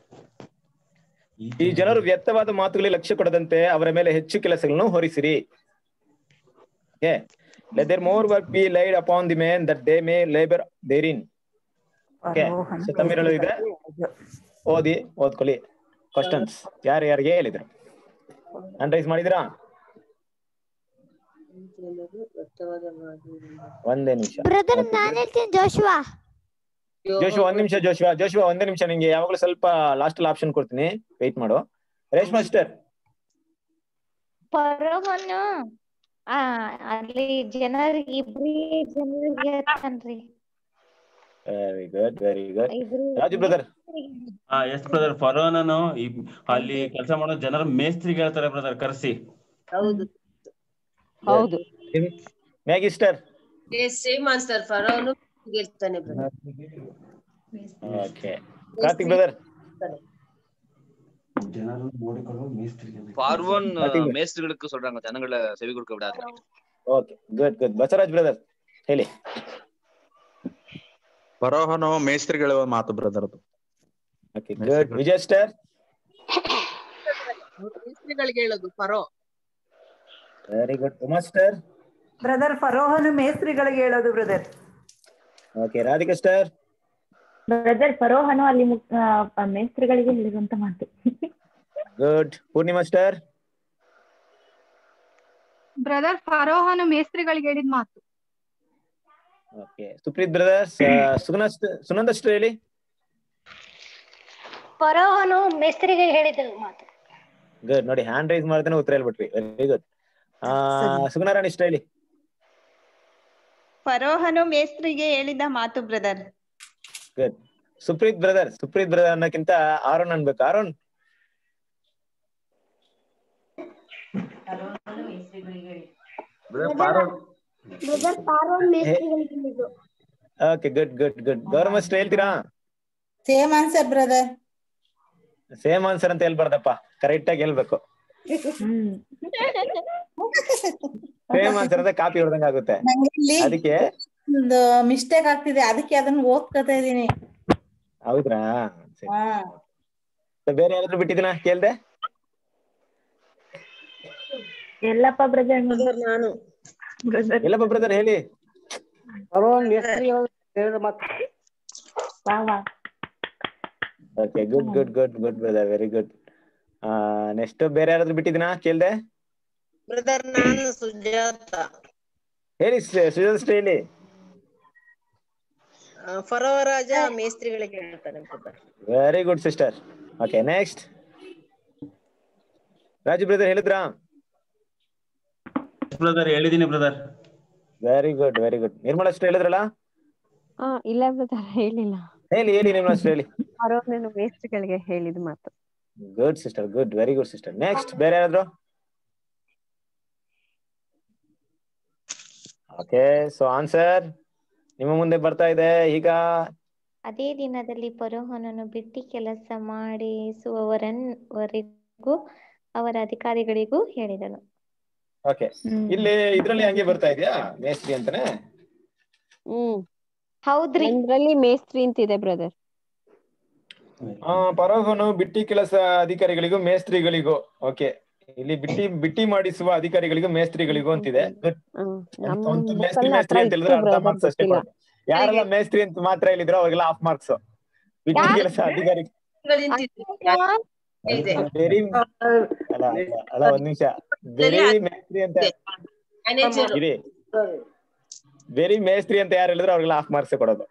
ಈ ಜನರು ವ್ಯರ್ಥವಾದ ಮಾತುಗಳಿಗೆ ಲಕ್ಷ್ಯ ಕೊಡದಂತೆ ಅವರ ಮೇಲೆ ಹೆಚ್ಚು ಕೆಲಸಗಳನ್ನು ಹೊರಿಸಿರಿ okay let there more work be laid upon the men that they may labour therein okay so ತಮಿಳಲ್ಲಿ ಇದೆ ಓದಿ ಓದ್ಕೊಳ್ಳಿ ಕ್ವಶನ್ಸ್ ಯಾರು ಯಾರಿಗೆ ಹೇಳಿದ್ರು ಅನ್ರೈಸ್ ಮಾಡಿದ್ರಾ ಒಂದೇ ನಿಮಿಷ ಬ್ರದರ್ ನಾನ್ ಹೇಳ್ತೀನಿ ಜೋಶುವಾ ಜೋಶುವ ಒಂದ್ ನಿಮಿಷ ಜೋಶುವ ಜೋಶುವ ಒಂದೇ ನಿಮಿಷ ನಿಂಗೆ ಯಾವಾಗಲೂ ಸ್ವಲ್ಪ ಲಾಸ್ಟ್ ಅಲ್ಲಿ ಆಪ್ಷನ್ ಕೊಡ್ತೀನಿ ವೆಯ್ಟ್ ಮಾಡು ರೇಷ್ಮಾ ಮಾಸ್ಟರ್ ಪರವನ್ನು ಆ ಅಲ್ಲಿ ಜನರಿಗೆ ಇಬ್ರಿ ಜನರಿಗೆ ತಾನ್ರಿ ವೆರಿ ಗುಡ್ ವೆರಿ ಗುಡ್ ಇಬ್ರು ರಾಜು ಬ್ರದರ್ ಹಾ ಎಸ್ ಬ್ರದರ್ ಫರೋನನು ಈ ಅಲ್ಲಿ ಕೆಲಸ ಮಾಡೋ ಜನರ ಮೇಸ್ತ್ರಿಗೆ ಹೇಳ್ತಾರೆ ಬ್ರದರ್ ಕರ್ಸಿ ಹೌದು ಹೌದು ಮ್ಯಾಗಿಸ್ಟರ್ ಸೇಮ್ ಆನ್ಸರ್ ಫರೋನು ಹೇಳ್ತಾನೆ ಬ್ರದರ್ ಓಕೆ ಕಾರ್ತಿಕ್ ಬ್ರದರ್ ಜನರು ನೋಡಿಕೊಳ್ಳುವ ಮೇಸ್ತ್ರಿಗೆ பார்வோன் பாத்தீங்களா? மேஸ்திரிகளுக்கு சொல்றாங்க ஜனங்களை செவி கொடுக்க விடாது okay good good Basavaraj brother ಹೇಳಿ ಫರೋಹನು ಮೇಸ್ತ್ರಿಗೆ ಹೇಳುವ ಮಾತು ಬ್ರದರ್ ಅದು ಓಕೆ ಗುಡ್ ವಿಜಯ್ ಸ್ಟಾರ್ ಮೇಸ್ತ್ರಿಗಳಿಗೆ ಹೇಳೋದು ಪರೋ ವೆರಿ ಗುಡ್ ಮಾಸ್ಟರ್ ಬ್ರದರ್ ಫರೋಹನು ಮೇಸ್ತ್ರಿಗಳಿಗೆ ಹೇಳೋದು brother okay Radhika sister brother ಫರೋಹನು ಅಲ್ಲಿ ಮುಗ್- ಆ, ಮೇಸ್ತ್ರಿಗಳಿಗೆ ಹೇಳಿರುವಂತ ಮಾತು ಗುಡ್ ಪೂರ್ಣಿಮಾ ಸ್ಟಾರ್ ಬ್ರದರ್ ಫರೋಹನು ಮೇಸ್ತ್ರಿಗಳಿಗೆ ಹೇಳಿದ ಮಾತು okay Supreeth brothers Suguna Sunanda sister ಹೇಳಿ ಫರೋಹನು ಮೇಸ್ತ್ರಿಗೆ ಹೇಳಿದ ಮಾತು ಗುಡ್ ನೋಡಿ ಹ್ಯಾಂಡ್ ರೈಸ್ ಮಾಡ್ದೇನೆ ಉತ್ತರ ಹೇಳ್ಬಿಟ್ರಿ ವೆರಿ ಗುಡ್ ಸುಗುಣಾರಾಣಿ ಇಷ್ಟ ಹೇಳಿ ಫರೋಹನು ಮೇಸ್ತ್ರಿಗೆ ಹೇಳಿದ ಮಾತು brother good Supreeth brother Supreeth brother ಅನ್ನಕ್ಕಿಂತ ಆರೋನ್ ಅನ್ಬೇಕು ಆರೋನ್ ಬ್ರದರ್ ಪಾರೋನ್ ಮೇಸ್ತ್ರಿಗಳಿಗೆ ಹೇಳಿದ್ದು ಓಕೆ ಗುಡ್ ಗುಡ್ ಗುಡ್ ಗೌರವ ಅಷ್ಟು ಹೇಳ್ತೀರಾ same answer brother same answer ಅಂತ ಹೇಳ್ಬಾರ್ದಪ್ಪ ಕರೆಕ್ಟ್ ಆಗಿ ಹೇಳ್ಬೇಕು ಸೇಮ್ ಆನ್ಸರ್ ಅಂದ್ರೆ ಕಾಪಿ ಹೊಡೆದಂಗ ಆಗುತ್ತೆ ನಂಗೆ ಇಲ್ಲಿ ಅದಕ್ಕೆ ಒಂದು ಮಿಸ್ಟೇಕ್ ಆಗ್ತಿದೆ ಅದಕ್ಕೆ ಅದನ್ನ ಓದ್ಕೊತಾ ಇದೀನಿ ಹೌದ್ರಾ ಸರಿ. ಹಾ ಬೇರೆ ಯಾರಾದ್ರೂ ಬಿಟ್ಟಿದ್ದೀನ ಕೇಳ್ದೆ ಎಲ್ಲಪ್ಪ ಬ್ರದರ್ ನಾನು ಬ್ರದರ್ ಎಲ್ಲಪ್ಪ ಬ್ರದರ್ ಹೇಳಿ ಫರೋಹನ್ ಮೇಸ್ತ್ರಿ ಹೇಳಿದ ಮಾತು ವಾ ವಾ okay good good good good brother very good next ಬೇರೆ ಯಾರಾದ್ರೂ ಬಿಟ್ಟಿದ್ದೀನ ಕೇಳ್ದೆ ಬ್ರದರ್ ನಾನು ಸುಜಾತ ಹೇಳಿ ಸುಜಾತ ಹೇಳಿ ಆ, ಫರೋ ರಾಜ ಮೇಸ್ತ್ರಿಗಳಿಗೆ ಹೇಳ್ತಾನೆ brother very good sister okay next Raju brother ಹೇಳಿದ್ರಾ ಬ್ರದರ್ ಹೇಳಿದೀನಿ brother very good very good Nirmala ಅಷ್ಟು ಹೇಳಿದ್ರಲ್ಲ ಹಾ ಇಲ್ಲ ಬ್ರದರ್ ಹೇಳಿಲ್ಲ ಹೇಳಿ ಹೇಳಿ ನಿರ್ಮಲಾ ಅಷ್ಟು ಹೇಳಿ ಫರೋಹನನು ಮೇಸ್ತ್ರಿಗಳಿಗೆ ಹೇಳಿದ ಮಾತು good sister good very good sister next ಬೇರೆ ಯಾರಾದ್ರು ಓಕೆ ಸೊ ಆನ್ಸರ್ ನಿಮ್ಮ ಮುಂದೆ ಬರ್ತಾ ಇದೆ ಈಗ ಅದೇ ದಿನದಲ್ಲಿ ಫರೋಹನನು ಬಿಟ್ಟಿ ಕೆಲಸ ಮಾಡಿಸುವವರವರೆಗೂ ಅವರ ಅಧಿಕಾರಿಗಳಿಗೂ ಹೇಳಿದನು ಓಕೆ ಇಲ್ಲಿ ಇದ್ರಲ್ಲಿ ಹಂಗೆ ಬರ್ತಾ ಇದೆಯಾ ಮೇಸ್ತ್ರಿ ಅಂತಾನೆ ಹ್ಮ್ ಹೌದ್ರಿ ಒಂದ್ರಲ್ಲಿ ಮೇಸ್ತ್ರಿ ಅಂತಿದೆ ಬ್ರದರ್ ಆ ಪರೋಹನು ಬಿಟ್ಟಿ ಕೆಲಸ ಅಧಿಕಾರಿಗಳಿಗೂ ಮೇಸ್ತ್ರಿಗಳಿಗೂ ಓಕೆ ಇಲ್ಲಿ ಬಿಟ್ಟಿ ಬಿಟ್ಟಿ ಮಾಡಿಸುವ ಅಧಿಕಾರಿಗಳಿಗೂ ಮೇಸ್ತ್ರಿಗಳಿಗೂ ಅಂತಿದೆ ಗುಡ್ ನಮ್ ಒಂದು ಮೇಸ್ತ್ರಿ book ಅಲ್ಲಿ ಮೇಸ್ತ್ರಿ ಹತ್ರ ಅಂತ ಇತ್ತು ಹೇಳಿದ್ರೆ ಅರ್ಧ brother, ಮಾರ್ಕ್ಸ್ ಅಷ್ಟೇ ಗೊತ್ತಿಲ್ಲ. ಕೊಡು. ಯಾರೆಲ್ಲ ಮೇಸ್ತ್ರಿ ಅಂತ ಮಾತ್ರ ಹೇಳಿದ್ರು ಅವ್ರಿಗೆಲ್ಲ ಹಾಫ್ ಮಾರ್ಕ್ಸ್ ಬಿಟ್ಟಿ ಕೆಲಸ ಅಧಿಕಾರಿ ಇದೆ ವೆರಿ ಅಲ್ಲ ಅಲ್ಲ, ಅಲ್ಲ ಒಂದ್ ನಿಮಿಷ ವೆರಿ ಮೇಸ್ತ್ರಿ ಅಂತ ಮ್ಯಾನೇಜರ್ ಇರಿ ವೆರಿ ಮೇಸ್ತ್ರಿ ಅಂತ ಯಾರು ಹೇಳಿದ್ರು ಅವ್ರಿಗೆಲ್ಲ ಹಾಫ್ ಮಾರ್ಕ್ಸ್ ಕೊಡೋದು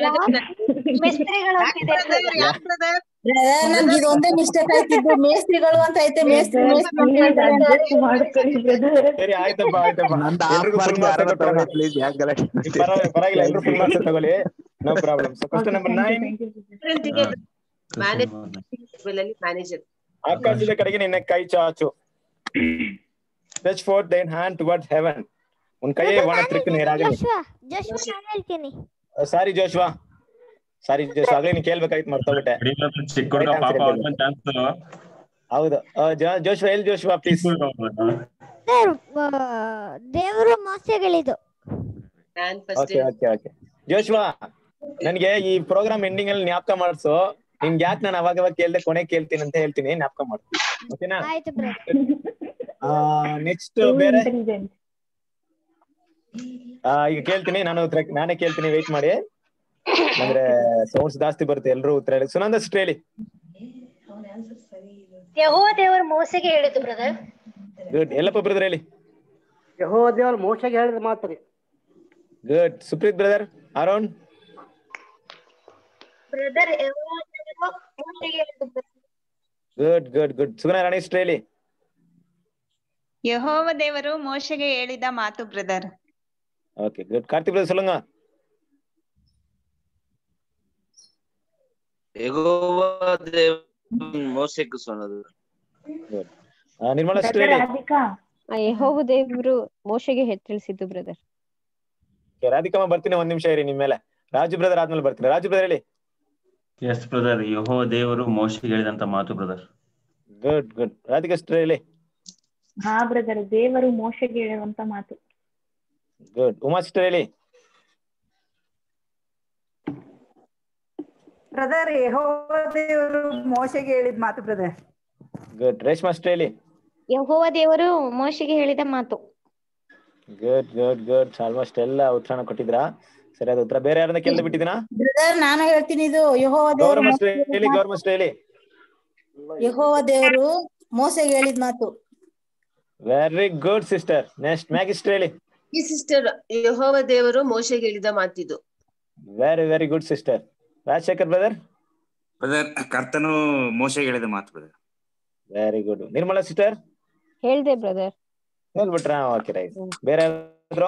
ಬ್ರದರ್ ನನ್ಗೆ ಇದೊಂದೇ ಮಿಸ್ಟೇಕ್ ಆಯ್ತಿದ್ದು ಮೇಸ್ತ್ರಿಗಳು ಅಂತ ಐತೆ ಮೇಸ್ತ್ರಿ ಮೇಸ್ತ್ರಿ ಅಂತ ಹೇಳ್ತಾರೆ ಅಂತ. ಸರಿ ಆಯ್ತಪ್ಪ ಆಯ್ತಪ್ಪ ಎಲ್ರಿಗೂ full marks ಕೊಟ್ಟೋಣ. ಪರವಾಗಿಲ್ಲ ಪರವಾಗಿಲ್ಲ ಎಲ್ರು ಫುಲ್ ಮಾರ್ಕ್ಸ್ ತಗೊಳ್ಳಿ no problem so question number nine manager ಆಕಾಶದ ಕಡೆಗೆ ನಿನ್ನ ಕೈ ಚಾಚು stretch forth thine hand towards heaven ಉನ್ ಕೈಯೇ ಒಣತ್ರಕ್ಕೆ ನೇರಾಗಲಿ ಜೋಶ್ವಾ ಜೋಶ್ವಾ ನಾನು ಹೇಳ್ತೀನಿ ಸಾರಿ ಜೋಶ್ವಾ ಸಾರಿ ಜೋಶ್ವಾ ಆಗ್ಲೇ ನೀನ್ ಕೇಳ್ಬೇಕಾಯ್ತು ಮರ್ತೋಗ್ಬಿಟ್ಟೆ ಚಿಕ್ಕ ಹುಡುಗ ಪಾಪ ಅವ್ರಿಗೊಂದ್ ಚಾನ್ಸ್ ಹೌದು ಆ, ಜೋ- ಜೋಶ್ವಾ ಎಲ್ಲಿ ಜೋಶ್ವಾ ಪ್ಲೀಸ್ ಸರ್ ದೇವರು ಮೋಸಗಳಿದು ನಾನ್ ಓಕೆ ಓಕೆ ಓಕೆ ಜೋಶ್ವಾ ನನ್ಗೆ ಈ ಪ್ರೋಗ್ರಾಮ್ ಎಂಡಿಂಗ್ ಅಲ್ಲಿ ಜ್ಞಾಪಕ ಮಾಡ್ಸು ನಿಮ್ಗೆ ಯಾಕೆ ನಾನು ಅವಾಗ ಅವಾಗ ಕೇಳ್ದೆ ಕೊನೆ ಕೇಳ್ತೀನಿ ಅಂತ ಹೇಳ್ತೀನಿ ಜ್ಞಾಪಕ ಮಾಡ್ತೀನಿ ಓಕೆನಾ ಆಯ್ತು ಬ್ರದರ್ ನೆಕ್ಸ್ಟ್ ಬೇರೆ ಆ, ಈಗ ಕೇಳ್ತೀನಿ ನಾನು ಉತ್ತರ ನಾನೇ ಕೇಳ್ತೀನಿ ವೆಯ್ಟ್ ಮಾಡಿ ಅಂದ್ರೆ ಸೌಂಡ್ಸ್ ಜಾಸ್ತಿ ಬರುತ್ತೆ ಎಲ್ರು ಉತ್ತರ ಹೇಳಿ ಸುನಂದ ಅಷ್ಟು ಹೇಳಿ ಯಹೋವ ದೇವರು ಮೋಸೆಗೆ ಹೇಳಿದ್ದು ಬ್ರದರ್ ಗುಡ್ ಎಲ್ಲಪ್ಪ ಬ್ರದರ್ ಹೇಳಿ ಯಹೋ ದೇವ್ರ ಮೋಶಗೆ ಹೇಳಿದ ಮಾತು ರೀ good Supreeth brother around brother ಯಹೋವ ದೇವರು ಮೋಸೆಗೆ ಹೇಳಿದ್ದು brother. Good good good Sugana ರಾಣಿ ಇಷ್ಟು ಹೇಳಿ ಯಹೋವ ದೇವರು ಮೋಶೆಗೆ ಹೇಳಿದ ಮಾತು brother okay good Karthi brother சொல்லுங்க ಯೆಹೋವ ದೇವ್ ಮೋಸೆக்கு சொன்னது ಗುಡ್ ನಿರ್ಮಲಾ ಅಷ್ಟು ಹೇಳಿ ಆ ಯೆಹೋವ ದೇವರು ಮೋಶೆಗೆ ತಿಳಿಸಿದ್ದು ಬ್ರದರ್ Okay, ರಾಧಿಕಮ್ಮ ಬರ್ತೀನಿ ಒಂದ್ ನಿಮಿಷ ಇರಿ ನಿಮ್ ಮೇಲೆ ರಾಜು ಬ್ರದರ್ ಆದ್ಮೇಲೆ ಬರ್ತೀನಿ ರಾಜು ಬ್ರದರ್ ಹೇಳಿ ಎಸ್ ಬ್ರದರ್ ಯಹೋ ದೇವರು ಮೋಶೆಗೆ ಹೇಳಿದಂತ ಮಾತು ಬ್ರದರ್ ಗುಡ್ ಗುಡ್ ರಾಧಿಕಾ ಅಷ್ಟು ಹೇಳಿ ಹಾ ಬ್ರದರ್ ದೇವರು ಮೋಶೆಗೆ ಹೇಳುವಂತ ಮಾತು ಗುಡ್ ಉಮಾ ಅಷ್ಟು ಹೇಳಿ ಬ್ರದರ್ ಯೆಹೋವ ದೇವರು ಮೋಶೆಗೆ ಹೇಳಿದ ಮಾತು ಬ್ರದರ್ ಗುಡ್ ರೇಷ್ಮಾ ಅಷ್ಟು ಹೇಳಿ ಯಹೋವ ದೇವರು ಮೋಶೆಗೆ ಹೇಳಿದ ಮಾತು ಗುಡ್ ಗುಡ್ ಗುಡ್ ಆಲ್ಮೋಸ್ಟ್ ಎಲ್ಲ ಉತ್ತರನ ಕೊಟ್ಟಿದ್ರಾ ಸರಿಯಾದ ಉತ್ತರ ಬೇರೆ ಯಾರನ್ನ ಕೇಳ್ದೆ ಬಿಟ್ಟಿದ್ದೀನಾ ಬ್ರದರ್ ನಾನು ಹೇಳ್ತೀನಿ ಇದು ಯೆಹೋವ ದೇವರು ಗೌರಮ್ಮ ಅಷ್ಟು ಹೇಳಿ ಗೌರಮ್ಮ ಅಷ್ಟು ಹೇಳಿ ಯೆಹೋವ ದೇವರು ಮೋಸೆಗೆ ಹೇಳಿದ ಮಾತು ವೆರಿ ಗುಡ್ ಸಿಸ್ಟರ್ ನೆಕ್ಸ್ಟ್ ಮ್ಯಾಗ್ ಇಷ್ಟು ಹೇಳಿ ಈ ಸಿಸ್ಟರ್ ಯಹೋವ ದೇವರು ಮೋಶೆಗೆ ಹೇಳಿದ ಮಾತಿದು very very good sister Rajashekar brother brother ಕರ್ತನು ಮೋಶೆಗೆ ಹೇಳಿದ ಮಾತು brother very good Nirmala sister ಹೇಳ್ದೆ ಬ್ರದರ್ ಹೇಳ್ಬಿಟ್ರಾ ಓಕೆ ರೈಟ್ ಬೇರೆ ಯಾರಾದ್ರು